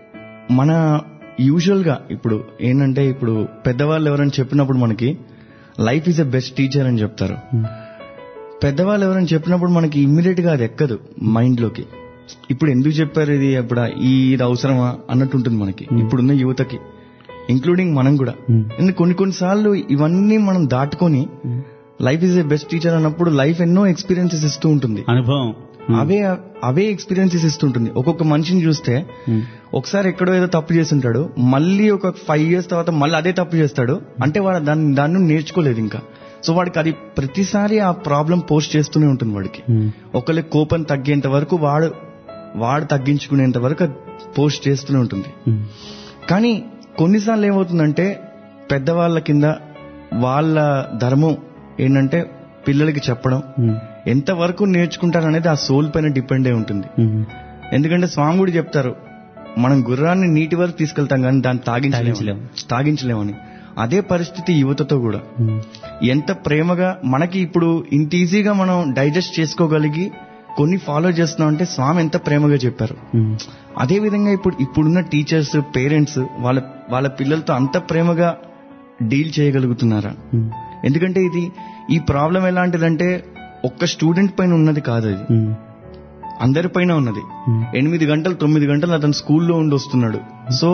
మన యూజువల్ గా ఇప్పుడు ఏంటంటే ఇప్పుడు పెద్దవాళ్ళు ఎవరైనా చెప్పినప్పుడు మనకి life is a best teacher అని చెప్తారు మ్మ్. పెద్దవాళ్ళు ఎవరైనా చెప్పినప్పుడు మనకి ఇమ్మీడియట్ గా అది ఎక్కదు మైండ్ లోకి ఇప్పుడు ఎందుకు చెప్పారు ఇది అప్పుడు ఈ ఇది అవసరమా అన్నట్టు ఉంటుంది మనకి ఇప్పుడున్న యువతకి ఇంక్లూడింగ్ మనం కూడా Hmm. ఎందుకు కొన్ని కొన్నిసార్లు ఇవన్నీ మనం దాటుకొని life is a best teacher అన్నప్పుడు లైఫ్ ఎన్నో ఎక్స్పీరియన్సెస్ ఇస్తూ ఉంటుంది అనుభవం అవే అవే ఎక్స్పీరియన్సెస్ ఇస్తుంటుంది ఒక్కొక్క మనిషిని చూస్తే మ్మ్. ఒకసారి ఎక్కడో ఏదో తప్పు చేస్తుంటాడు మళ్ళీ ఒక ఫైవ్ ఇయర్స్ తర్వాత మళ్ళీ అదే తప్పు చేస్తాడు అంటే వాడు దాన్ని దాన్ని నుండి నేర్చుకోలేదు ఇంకా సో వాడికి అది ప్రతిసారి ఆ ప్రాబ్లం పోస్ట్ చేస్తూనే ఉంటుంది వాడికి మ్మ్. ఒకళ్ళ కోపం తగ్గేంత వరకు వాడు వాడు తగ్గించుకునేంత వరకు అది పోస్ట్ చేస్తూనే ఉంటుంది మ్మ్. కానీ కొన్నిసార్లు ఏమవుతుందంటే పెద్దవాళ్ళ కింద వాళ్ళ ధర్మం ఏంటంటే పిల్లలకి చెప్పడం మ్మ్. ఎంతవరకు నేర్చుకుంటారు అనేది ఆ సోల్ పైన డిపెండ్ అయి ఉంటుంది మ్మ్. ఎందుకంటే స్వామి కూడా చెప్తారు మనం గుర్రాన్ని నీటి వరకు తీసుకెళ్తాం కానీ దాన్ని తాగించలేము తాగించలేం. తాగించలేమని అదే పరిస్థితి యువతతో కూడా మ్మ్. ఎంత ప్రేమగా మనకి ఇప్పుడు ఇంత ఈజీగా మనం డైజెస్ట్ చేసుకోగలిగి కొన్ని ఫాలో చేస్తున్నాం అంటే స్వామి ఎంత ప్రేమగా చెప్పారు మ్మ్. అదే విధంగా ఇప్పుడు ఇప్పుడున్న టీచర్స్ పేరెంట్స్ వాళ్ళ వాళ్ళ పిల్లలతో అంత ప్రేమగా డీల్ చేయగలుగుతున్నారా మ్మ్. ఎందుకంటే ఇది ఈ ప్రాబ్లం ఎలాంటిదంటే ఒక్క స్టూడెంట్ పైన ఉన్నది కాదు అది మ్మ్. అందరి పైన ఉన్నది మ్మ్. ఎనిమిది గంటలు తొమ్మిది గంటలు అతను స్కూల్లో ఉండి వస్తున్నాడు సో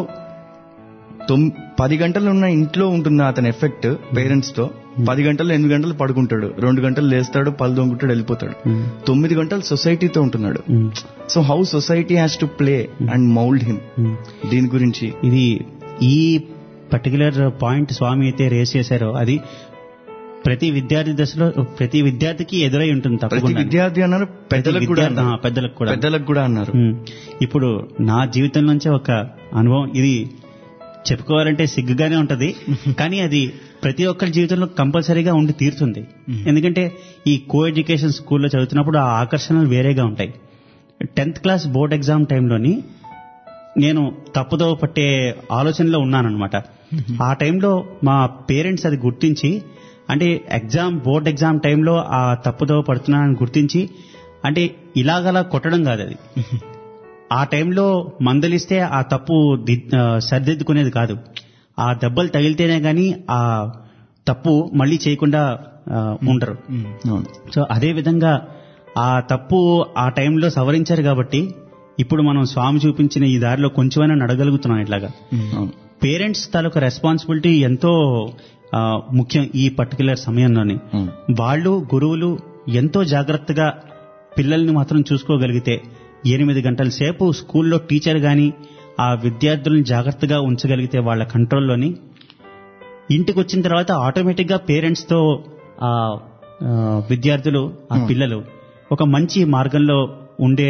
తొమ్ పది గంటలు ఉన్న ఇంట్లో ఉంటుంది అతని ఎఫెక్ట్ పేరెంట్స్ తో పది గంటలు ఎనిమిది గంటలు పడుకుంటాడు రెండు గంటలు లేస్తాడు పళ్ళు దొంగుతాడు వెళ్ళిపోతాడు మ్మ్. తొమ్మిది గంటలు సొసైటీతో ఉంటున్నాడు మ్మ్. So how society has to play and mould him hmm. దీని గురించి ఇది ఈ పర్టికులర్ పాయింట్ స్వామి అయితే రేస్ చేశారో అది ప్రతి విద్యార్థి దశలో ప్రతి విద్యార్థికి ఎదురై ఉంటుంది ప్రతి తప్పకుండా విద్యార్థి అన్నారు పెద్దలకు కూడా విద్యార్థి- అన్నారు. ఆ, పెద్దలకు కూడా పెద్దలకు కూడా అన్నారు ఉమ్. ఇప్పుడు నా జీవితం నుంచే ఒక అనుభవం ఇది చెప్పుకోవాలంటే సిగ్గుగానే ఉంటది కానీ అది ప్రతి ఒక్కరి జీవితంలో కంపల్సరీగా ఉండి తీరుతుంది ఎందుకంటే ఈ కో ఎడ్యుకేషన్ స్కూల్లో చదువుతున్నప్పుడు ఆ ఆకర్షణలు వేరేగా ఉంటాయి టెన్త్ క్లాస్ బోర్డ్ ఎగ్జామ్ టైంలోని నేను తప్పుదో పట్టే ఆలోచనలో ఉన్నానన్నమాట ఆ టైంలో మా పేరెంట్స్ అది గుర్తించి అంటే ఎగ్జామ్ బోర్డ్ ఎగ్జామ్ టైంలో ఆ తప్పుదో పడుతున్నానని గుర్తించి అంటే ఇలాగలా కొట్టడం కాదు అది ఆ టైంలో మందలిస్తే ఆ తప్పు ది- ఆ, సరిదిద్దుకునేది కాదు ఆ దెబ్బలు తగిలితేనే గాని ఆ తప్పు మళ్ళీ చేయకుండా ఆ, ఉండరు అవును సో అదే విధంగా ఆ తప్పు ఆ టైంలో సవరించారు కాబట్టి ఇప్పుడు మనం స్వామి చూపించిన ఈ దారిలో కొంచెమైనా నడగలుగుతున్నాం ఇట్లాగా అవును పేరెంట్స్ తాలూకా రెస్పాన్సిబిలిటీ ఎంతో ఆ, ముఖ్యం ఈ పర్టికులర్ సమయంలోని Hmm. వాళ్ళు గురువులు ఎంతో జాగ్రత్తగా పిల్లల్ని మాత్రం చూసుకోగలిగితే ఎనిమిది గంటల సేపు స్కూల్లో టీచర్ గాని ఆ విద్యార్థులను జాగ్రత్తగా ఉంచగలిగితే వాళ్ళ కంట్రోల్లోని ఇంటికి వచ్చిన తర్వాత ఆటోమేటిక్ గా పేరెంట్స్ తో ఆ ఆ, విద్యార్థులు ఆ పిల్లలు ఒక మంచి మార్గంలో ఉండే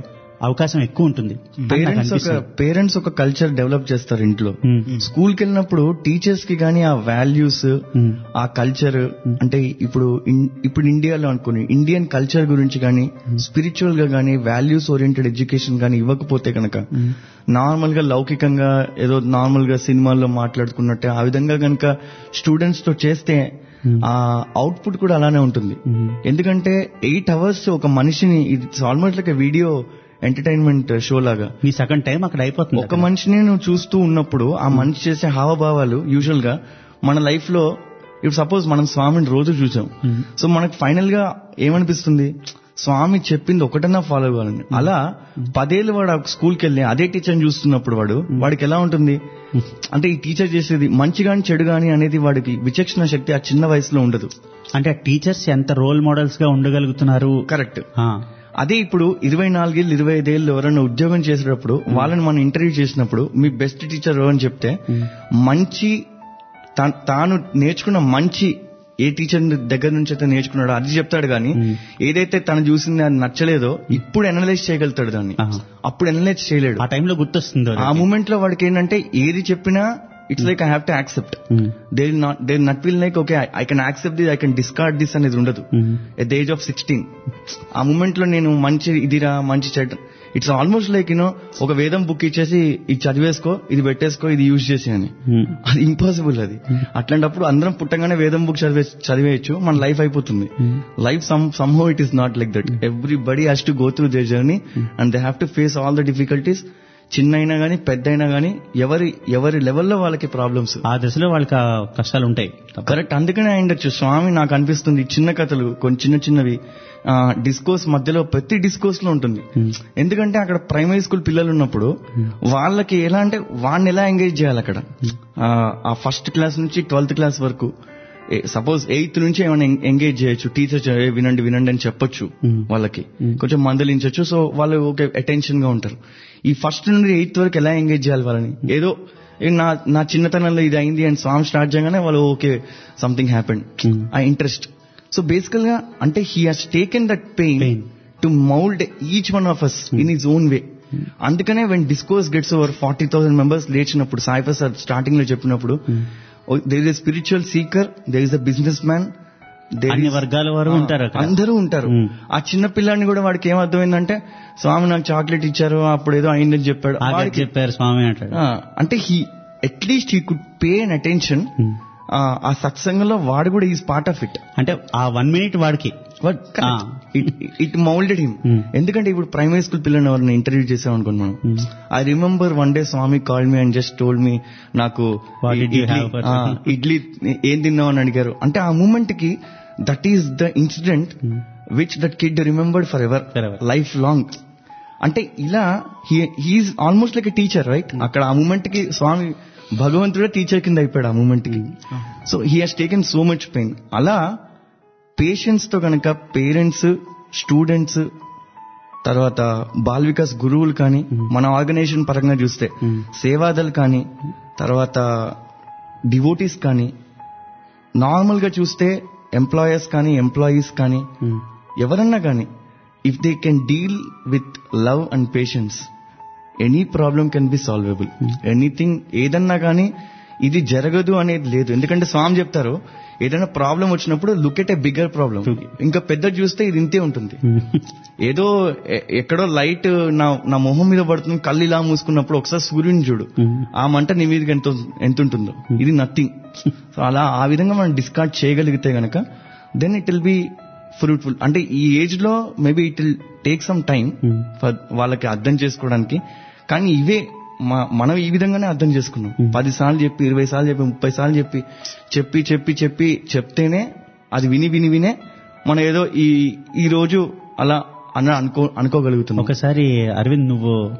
అవకాశం ఎక్కువ ఉంటుంది అని నాకు పేరెంట్స్ ఒక అనిపిస్తుంది. పేరెంట్స్ ఒక కల్చర్ డెవలప్ చేస్తారు ఇంట్లో Hmm. స్కూల్ కి వెళ్ళినప్పుడు టీచర్స్ కి గానీ ఆ వాల్యూస్ Hmm. ఆ కల్చర్ అంటే ఇప్పుడు ఇన్- ఇప్పుడు ఇండియాలో అనుకుని ఇండియన్ కల్చర్ గురించి గానీ స్పిరిచువల్ గా గానీ వాల్యూస్ ఓరియంటెడ్ ఎడ్యుకేషన్ గానీ ఇవ్వకపోతే కనుక నార్మల్ గా లౌకికంగా ఏదో నార్మల్ గా సినిమాల్లో మాట్లాడుకున్నట్టే ఆ విధంగా కనుక స్టూడెంట్స్ తో చేస్తే ఆ అవుట్పుట్ కూడా అలానే ఉంటుంది ఎందుకంటే ఎయిట్ అవర్స్ ఒక మనిషిని it's almost like video entertainment show లాగా నీ సగం టైం అక్కడ అయిపోతుంది ఒక మనిషిని నువ్వు చూస్తూ ఉన్నప్పుడు ఆ మనిషి చేసే హావభావాలు యూజువల్ గా మన లైఫ్ లో ఇప్పుడు సపోజ్ మనం స్వామిని రోజు చూసాం సో మనకు ఫైనల్ గా ఏమనిపిస్తుంది స్వామి చెప్పింది ఒకటన్నా ఫాలో అవ్వాలని అలా పదేళ్ళు వాడు స్కూల్కి వెళ్ళి అదే టీచర్ని చూస్తున్నప్పుడు వాడు వాడికి ఎలా ఉంటుంది అంటే ఈ టీచర్ చేసేది మంచి గాని చెడు గాని అనేది వాడికి విచక్షణ శక్తి ఆ చిన్న వయసులో ఉండదు అంటే ఆ టీచర్స్ ఎంత రోల్ మోడల్స్ గా ఉండగలుగుతున్నారు కరెక్ట్ ఆ, అదే ఇప్పుడు ఇరవై నాలుగేళ్ళు ఇరవై ఐదేళ్ళు ఎవరైనా ఉద్యోగం చేసేటప్పుడు వాళ్ళని మనం ఇంటర్వ్యూ చేసినప్పుడు మీ బెస్ట్ టీచర్ ఎవరని చెప్తే మంచి తా- తాను నేర్చుకున్న మంచి ఏ టీచర్ దగ్గర నుంచి అయితే నేర్చుకున్నాడో అది చెప్తాడు కానీ ఏదైతే తను చూసింది అది నచ్చలేదో ఇప్పుడు అనలైజ్ చేయగలుగుతాడు దాన్ని ఆహా. అప్పుడు అనలైజ్ చేయలేడు ఆ టైంలో గుర్తొస్తుందో ఆ మూమెంట్ లో వాడికి ఏంటంటే ఏది చెప్పినా it's like I have to accept they not they not will like okay I can accept this I can discard this అనేది ఉండదు at the age of sixteen ఆ మూమెంట్ లో నేను మంచి ఇదిరా మంచి చెడ్డ ఇట్స్ ఆల్మోస్ట్ లైక్ యూనో ఒక వేదం బుక్ ఇచ్చేసి ఇది చదివేసుకో ఇది పెట్టేసుకో ఇది యూజ్ చేసి అని అది ఇంపాసిబుల్ అది అట్లాంటప్పుడు అందరం పుట్టంగానే వేదం బుక్ చదివే చదివేయచ్చు మన లైఫ్ అయిపోతుంది life some somehow it is not like that everybody has to go through their journey and they have to face all the difficulties చిన్న అయినా గానీ పెద్ద అయినా గానీ ఎవరి ఎవరి లెవెల్లో వాళ్ళకి ప్రాబ్లమ్స్ ఆ దశలో వాళ్ళకి ఆ కష్టాలు ఉంటాయి కరెక్ట్ అందుకనే అయిండొచ్చు స్వామి నాకు అనిపిస్తుంది ఈ చిన్న కథలు కొన్ని చిన్న చిన్నవి డిస్కోర్స్ మధ్యలో ప్రతి డిస్కోర్స్ లో ఉంటుంది ఎందుకంటే అక్కడ ప్రైమరీ స్కూల్ పిల్లలు ఉన్నప్పుడు వాళ్ళకి ఎలా అంటే వాడిని ఎలా ఎంగేజ్ చేయాలి అక్కడ ఆ, ఆ ఫస్ట్ క్లాస్ నుంచి ట్వెల్త్ క్లాస్ వరకు సపోజ్ ఎయిత్ నుంచి ఏమైనా ఎంగేజ్ చేయొచ్చు టీచర్ వినండి వినండి అని చెప్పొచ్చు వాళ్ళకి కొంచెం మందలించొచ్చు సో వాళ్ళు ఓకే అటెన్షన్ గా ఉంటారు ఈ ఫస్ట్ నుండి ఎయిత్ వరకు ఎలా ఎంగేజ్ చేయాలి వాళ్ళని ఏదో ఏ నా నా చిన్నతనంలో ఇది అయింది అండ్ సాంగ్ స్టార్ట్ చేయగానే వాళ్ళు ఓకే సంథింగ్ హ్యాపెండ్ ఆ ఇంట్రెస్ట్ సో బేసికల్ గా అంటే he has taken that pain Pain. To mould each one of us in his own way అందుకనే when discourse gets over forty thousand members లేచినప్పుడు Sai Prasad starting లో చెప్పినప్పుడు there is spiritual seeker there is a business man అన్ని వర్గాల వారు ఉంటారు అక్కడ అందరూ ఉంటారు Hmm. ఆ చిన్న పిల్లాడిని కూడా వాడికి ఏమర్థమైందంటే స్వామి నాకు చాక్లెట్ ఇచ్చారు అప్పుడు ఏదో అయిందని చెప్పాడు ఆగా వాడికి చెప్పారు స్వామి అంటాడు ఆ, అంటే he at least he could pay an attention ఆ సత్సంగంలో వాడు కూడా ఈజ్ పార్ట్ ఆఫ్ ఇట్ అంటే ఆ వన్ మినిట్ వాడికి ఆ. It moulded him Hmm. ఎందుకంటే ఇప్పుడు ప్రైమరీ స్కూల్ పిల్లల్ని ఎవరిని ఇంటర్వ్యూ చేసాం అనుకోండి మనం I remember one day Swami call me and just told me నాకు What did you idli have for ఆ, tea? ఇడ్లీ ఏం తిన్నావు అని అడిగారు అంటే ఆ మూమెంట్ కి that is the incident which that kid remembered for ever Forever. Life long అంటే ఇలా he is almost like teacher right అక్కడ ఆ మూమెంట్ కి స్వామి భగవంతుడే టీచర్ కింద అయిపోయాడు ఆ మూమెంట్ కి so he has taken so much pain అలా పేషెన్స్ తో కనుక పేరెంట్స్ స్టూడెంట్స్ తర్వాత బాల్ వికాస్ గురువులు కానీ మన ఆర్గనైజేషన్ పరంగా చూస్తే సేవాదల్ కానీ తర్వాత డివోటీస్ కానీ నార్మల్ గా చూస్తే ఎంప్లాయర్స్ కానీ ఎంప్లాయీస్ కానీ ఎవరన్నా కానీ if they can deal with love and patience any problem can be solvable anything ఏదన్నా కానీ ఇది జరగదు అనేది లేదు ఎందుకంటే స్వామి చెప్తారు ఏదైనా ప్రాబ్లం వచ్చినప్పుడు look at a bigger problem ఇంకా పెద్ద చూస్తే ఇది ఇంతే ఉంటుంది ఏదో ఎ- ఎక్కడో లైట్ నా నా మొహం మీద పడుతుంది కళ్ళు ఇలా మూసుకున్నప్పుడు ఒకసారి సూర్యుని చూడు ఆ మంట నీ మీదకి ఎంత ఎంత ఉంటుందో ఇది నథింగ్ సో అలా ఆ విధంగా మనం డిస్కార్డ్ చేయగలిగితే గనక then it will be fruitful అంటే ఈ ఏజ్ లో maybe it will take some time for వాళ్ళకి అర్థం చేసుకోవడానికి కానీ ఇవే మ- మనం ఈ విధంగానే అర్థం చేసుకున్నాం పది సార్లు చెప్పి ఇరవై సార్లు చెప్పి ముప్పై సార్లు చెప్పి చెప్పి చెప్పి చెప్పి చెప్తేనే అది విని విని వినే మనం ఏదో ఈ ఈ రోజు అలా అన్న అనుకో అనుకోగలుగుతున్నాం ఒకసారి అరవింద్ నువ్వు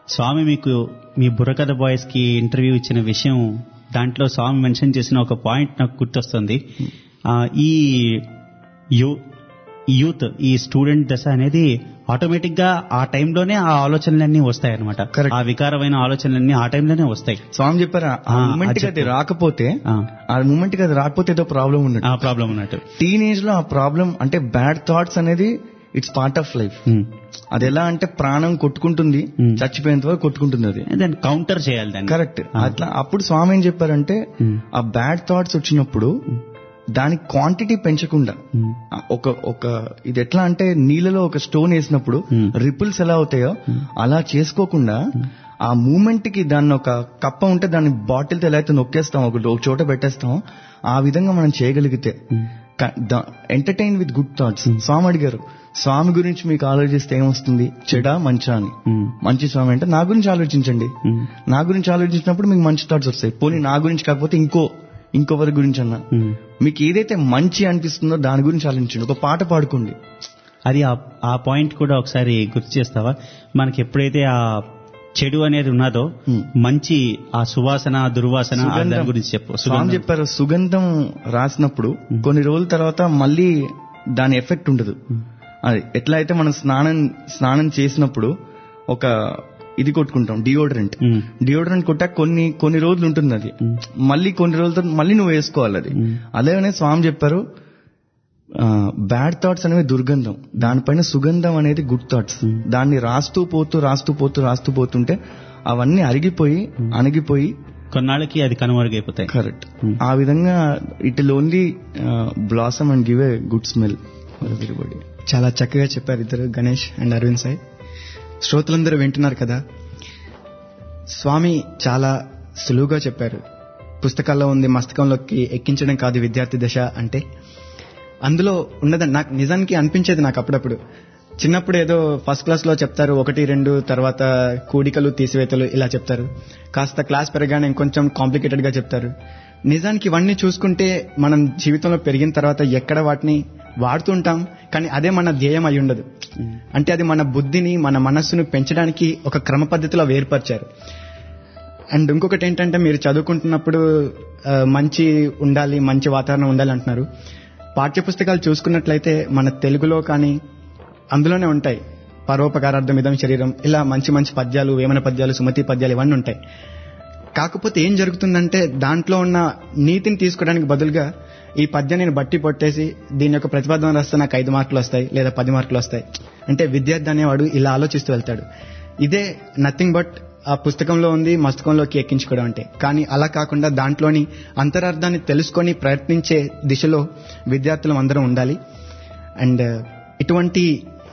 స్వామి మీకు మీ బుర్రకథ బాయ్స్ కి ఇంటర్వ్యూ ఇచ్చిన విషయం దాంట్లో స్వామి మెన్షన్ చేసిన ఒక పాయింట్ నాకు గుర్తొస్తుంది ఆ, ఈ యూ యూత్ ఈ స్టూడెంట్ దశ అనేది ఆటోమేటిక్ గా ఆ టైంలోనే ఆ ఆలోచనలన్నీ వస్తాయి అనమాట Correct. ఆ వికారమైన ఆలోచనలన్నీ ఆ టైంలోనే వస్తాయి స్వామి చెప్పారు ఆ ఆ, మూమెంట్ అది కి అది చెప్పు. రాకపోతే ఆ. ఆ మూమెంట్ కి అది రాకపోతే ఏదో ప్రాబ్లం ఆ ఉన్నట్టు ప్రాబ్లం ఉన్నట్టు టీనేజ్ లో ఆ ప్రాబ్లం అంటే బ్యాడ్ థాట్స్ అనేది it's part of life um. అది ఎలా అంటే ప్రాణం కొట్టుకుంటుంది Hmm. చచ్చిపోయేంత వరకు కొట్టుకుంటుంది అది దాన్ని కౌంటర్ చేయాలి దాన్ని కరెక్ట్ ఆ. అట్లా అప్పుడు స్వామి ఏం చెప్పారంటే Hmm. ఆ బ్యాడ్ థాట్స్ వచ్చినప్పుడు దాని క్వాంటిటీ పెంచకుండా ఉమ్. ఆ ఒక ఒక ఇది ఎట్లా అంటే నీళ్ళలో ఒక స్టోన్ వేసినప్పుడు Hmm. రిపుల్స్ ఎలా అవుతాయో అలా చేసుకోకుండా ఆ మూమెంట్ కి దాన్ని ఒక కప్ప ఉంటే దాన్ని బాటిల్ తో ఎలా అయితే నొక్కేస్తాం ఒక ఒక చోట పెట్టేస్తాం ఆ విధంగా మనం చేయగలిగితే ఎంటర్టైన్ విత్ గుడ్ థాట్స్ స్వామి అడిగారు స్వామి గురించి మీకు ఆలోచిస్తే ఏమొస్తుంది చెడా మంచా అని ఉమ్. మంచి స్వామి అంటే నా గురించి ఆలోచించండి ఉమ్. నా గురించి ఆలోచించినప్పుడు మీకు మంచి థాట్స్ వస్తాయి పోనీ నా గురించి కాకపోతే ఇంకో ఇంకొకరి గురించి అన్నా ఉమ్. మీకు ఏదైతే మంచి అనిపిస్తుందో దాని గురించి ఆలోచించండి ఒక పాట పాడుకోండి అది ఆ- ఆ పాయింట్ కూడా ఒకసారి గుర్తు చేస్తావా మనకి ఎప్పుడైతే ఆ చెడు అనేది ఉన్నదో Hmm. మంచి ఆ సువాసన దుర్వాసన ఆ దాని సుగంధం. గురించి చెప్పు స్వామి సుగంధం. చెప్పారు సుగంధం రాసినప్పుడు కొన్ని రోజుల తర్వాత మళ్ళీ దాని ఎఫెక్ట్ ఉండదు అది ఎట్లా అయితే మనం స్నానం స్నానం చేసినప్పుడు ఒక ఇది కొట్టుకుంటాం డియోడరెంట్ ఉమ్. డియోడరెంట్ కొట్టాక కొన్ని కొన్ని రోజులు ఉంటుంది అది మళ్ళీ కొన్ని రోజుల తర్వాత మళ్ళీ నువ్వు వేసుకోవాలి అది అలాగనే స్వామి చెప్పారు బ్యాడ్ థాట్స్ అనేవి దుర్గంధం దానిపైన సుగంధం అనేది గుడ్ థాట్స్ దాన్ని రాస్తూ పోతూ రాస్తూ పోతూ రాస్తూ పోతుంటే అవన్నీ అరిగిపోయి అణిగిపోయి కొన్నాళ్ళకి అది కనుమరుగైపోతాయి కరెక్ట్ ఆ విధంగా it will only blossom and give a good smell for everybody చాలా చక్కగా చెప్పారు ఇద్దరు గణేష్ అండ్ అరవింద్ సాయి శ్రోతలందరూ వింటున్నారు కదా స్వామి చాలా సులువుగా చెప్పారు పుస్తకాల్లో ఉంది మస్తకంలోకి ఎక్కించడం కాదు విద్యార్థి దశ అంటే అందులో ఉన్నదని నాకు నిజానికి అనిపించేది నాకు అప్పుడప్పుడు చిన్నప్పుడు ఏదో ఫస్ట్ క్లాస్ లో చెప్తారు ఒకటి రెండు తర్వాత కూడికలు తీసివేతలు ఇలా చెప్తారు కాస్త క్లాస్ పెరగానే ఇంకొంచెం కాంప్లికేటెడ్ గా చెప్తారు నిజానికి ఇవన్నీ చూసుకుంటే మనం జీవితంలో పెరిగిన తర్వాత ఎక్కడ వాటిని వాడుతూ ఉంటాం కానీ అదే మన ధ్యేయం అయి ఉండదు అంటే అది మన బుద్ధిని మన మనస్సును పెంచడానికి ఒక క్రమ పద్ధతిలో వేర్పరిచారు అండ్ ఇంకొకటి ఏంటంటే మీరు చదువుకుంటున్నప్పుడు ఆ, మంచి ఉండాలి మంచి వాతావరణం ఉండాలి అంటున్నారు పాఠ్యపుస్తకాలు చూసుకున్నట్లయితే మన తెలుగులో కానీ అందులోనే ఉంటాయి పరోపకారార్థం ఇదం శరీరం ఇలా మంచి మంచి పద్యాలు వేమన పద్యాలు సుమతి పద్యాలు ఇవన్నీ ఉంటాయి కాకపోతే ఏం జరుగుతుందంటే దాంట్లో ఉన్న నీతిని తీసుకోవడానికి బదులుగా ఈ పద్యం నేను బట్టి పొట్టేసి దీని యొక్క ప్రతిపాదన రాస్తే నాకు ఐదు మార్కులు వస్తాయి లేదా పది మార్కులు వస్తాయి అంటే విద్యార్థి అనేవాడు ఇలా ఆలోచిస్తూ వెళ్తాడు ఇదే నథింగ్ బట్ ఆ పుస్తకంలో ఉంది మస్తకంలోకి ఎక్కించుకోవడం అంటే కానీ అలా కాకుండా దాంట్లోని అంతరార్థాన్ని తెలుసుకొని ప్రయత్నించే దిశలో విద్యార్థులం అందరం ఉండాలి అండ్ ఇటువంటి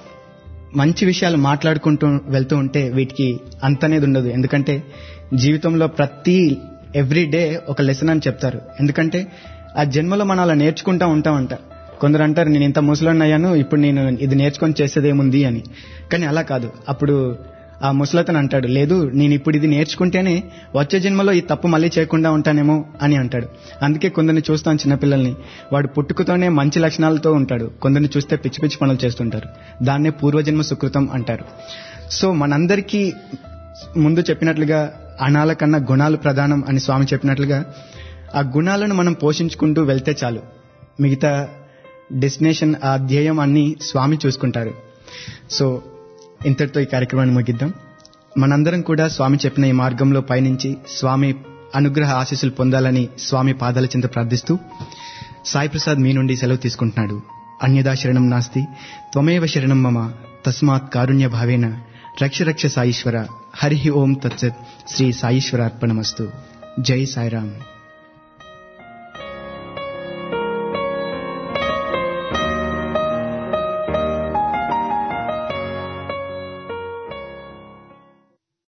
మంచి విషయాలు మాట్లాడుకుంటూ వెళ్తూ ఉంటే వీటికి అంతనేది ఉండదు ఎందుకంటే జీవితంలో ప్రతి ఎవ్రీ డే ఒక లెసన్ అని చెప్తారు ఎందుకంటే ఆ జన్మలో మనం అలా నేర్చుకుంటా ఉంటామంట కొందరు అంటారు నేను ఇంత ముసలోని అయ్యాను ఇప్పుడు నేను ఇది నేర్చుకొని చేసేది ఏముంది అని కానీ అలా కాదు అప్పుడు ఆ ముసలతను అంటాడు లేదు నేను ఇప్పుడు ఇది నేర్చుకుంటేనే వచ్చే జన్మలో ఈ తప్పు మళ్ళీ చేయకుండా ఉంటానేమో అని అంటాడు అందుకే కొందరిని చూస్తాం చిన్నపిల్లల్ని వాడు పుట్టుకతోనే మంచి లక్షణాలతో ఉంటాడు కొందరిని చూస్తే పిచ్చి పిచ్చి పనులు చేస్తుంటారు దాన్నే పూర్వజన్మ సుకృతం అంటారు సో మనందరికీ ముందు చెప్పినట్లుగా అణాల కన్నా గుణాలు ప్రధానం అని స్వామి చెప్పినట్లుగా ఆ గుణాలను మనం పోషించుకుంటూ వెళ్తే చాలు మిగతా డెస్టినేషన్ ఆ ధ్యేయం అన్ని స్వామి చూసుకుంటారు సో ఇంతటితో ఈ కార్యక్రమాన్ని ముగిద్దాం మనందరం కూడా స్వామి చెప్పిన ఈ మార్గంలో పయనించి స్వామి అనుగ్రహ ఆశీస్సులు పొందాలని స్వామి పాదాల చింత ప్రార్థిస్తూ సాయి ప్రసాద్ మీ నుండి సెలవు తీసుకుంటున్నాడు అన్యదా శరణం నాస్తి త్వమేవ శరణం మమ తస్మాత్ కారుణ్య భావేన రక్ష రక్ష సాయిశ్వర హరి ఓం తత్సత్ శ్రీ సాయిశ్వర అర్పణమస్తు జై సాయిరామ్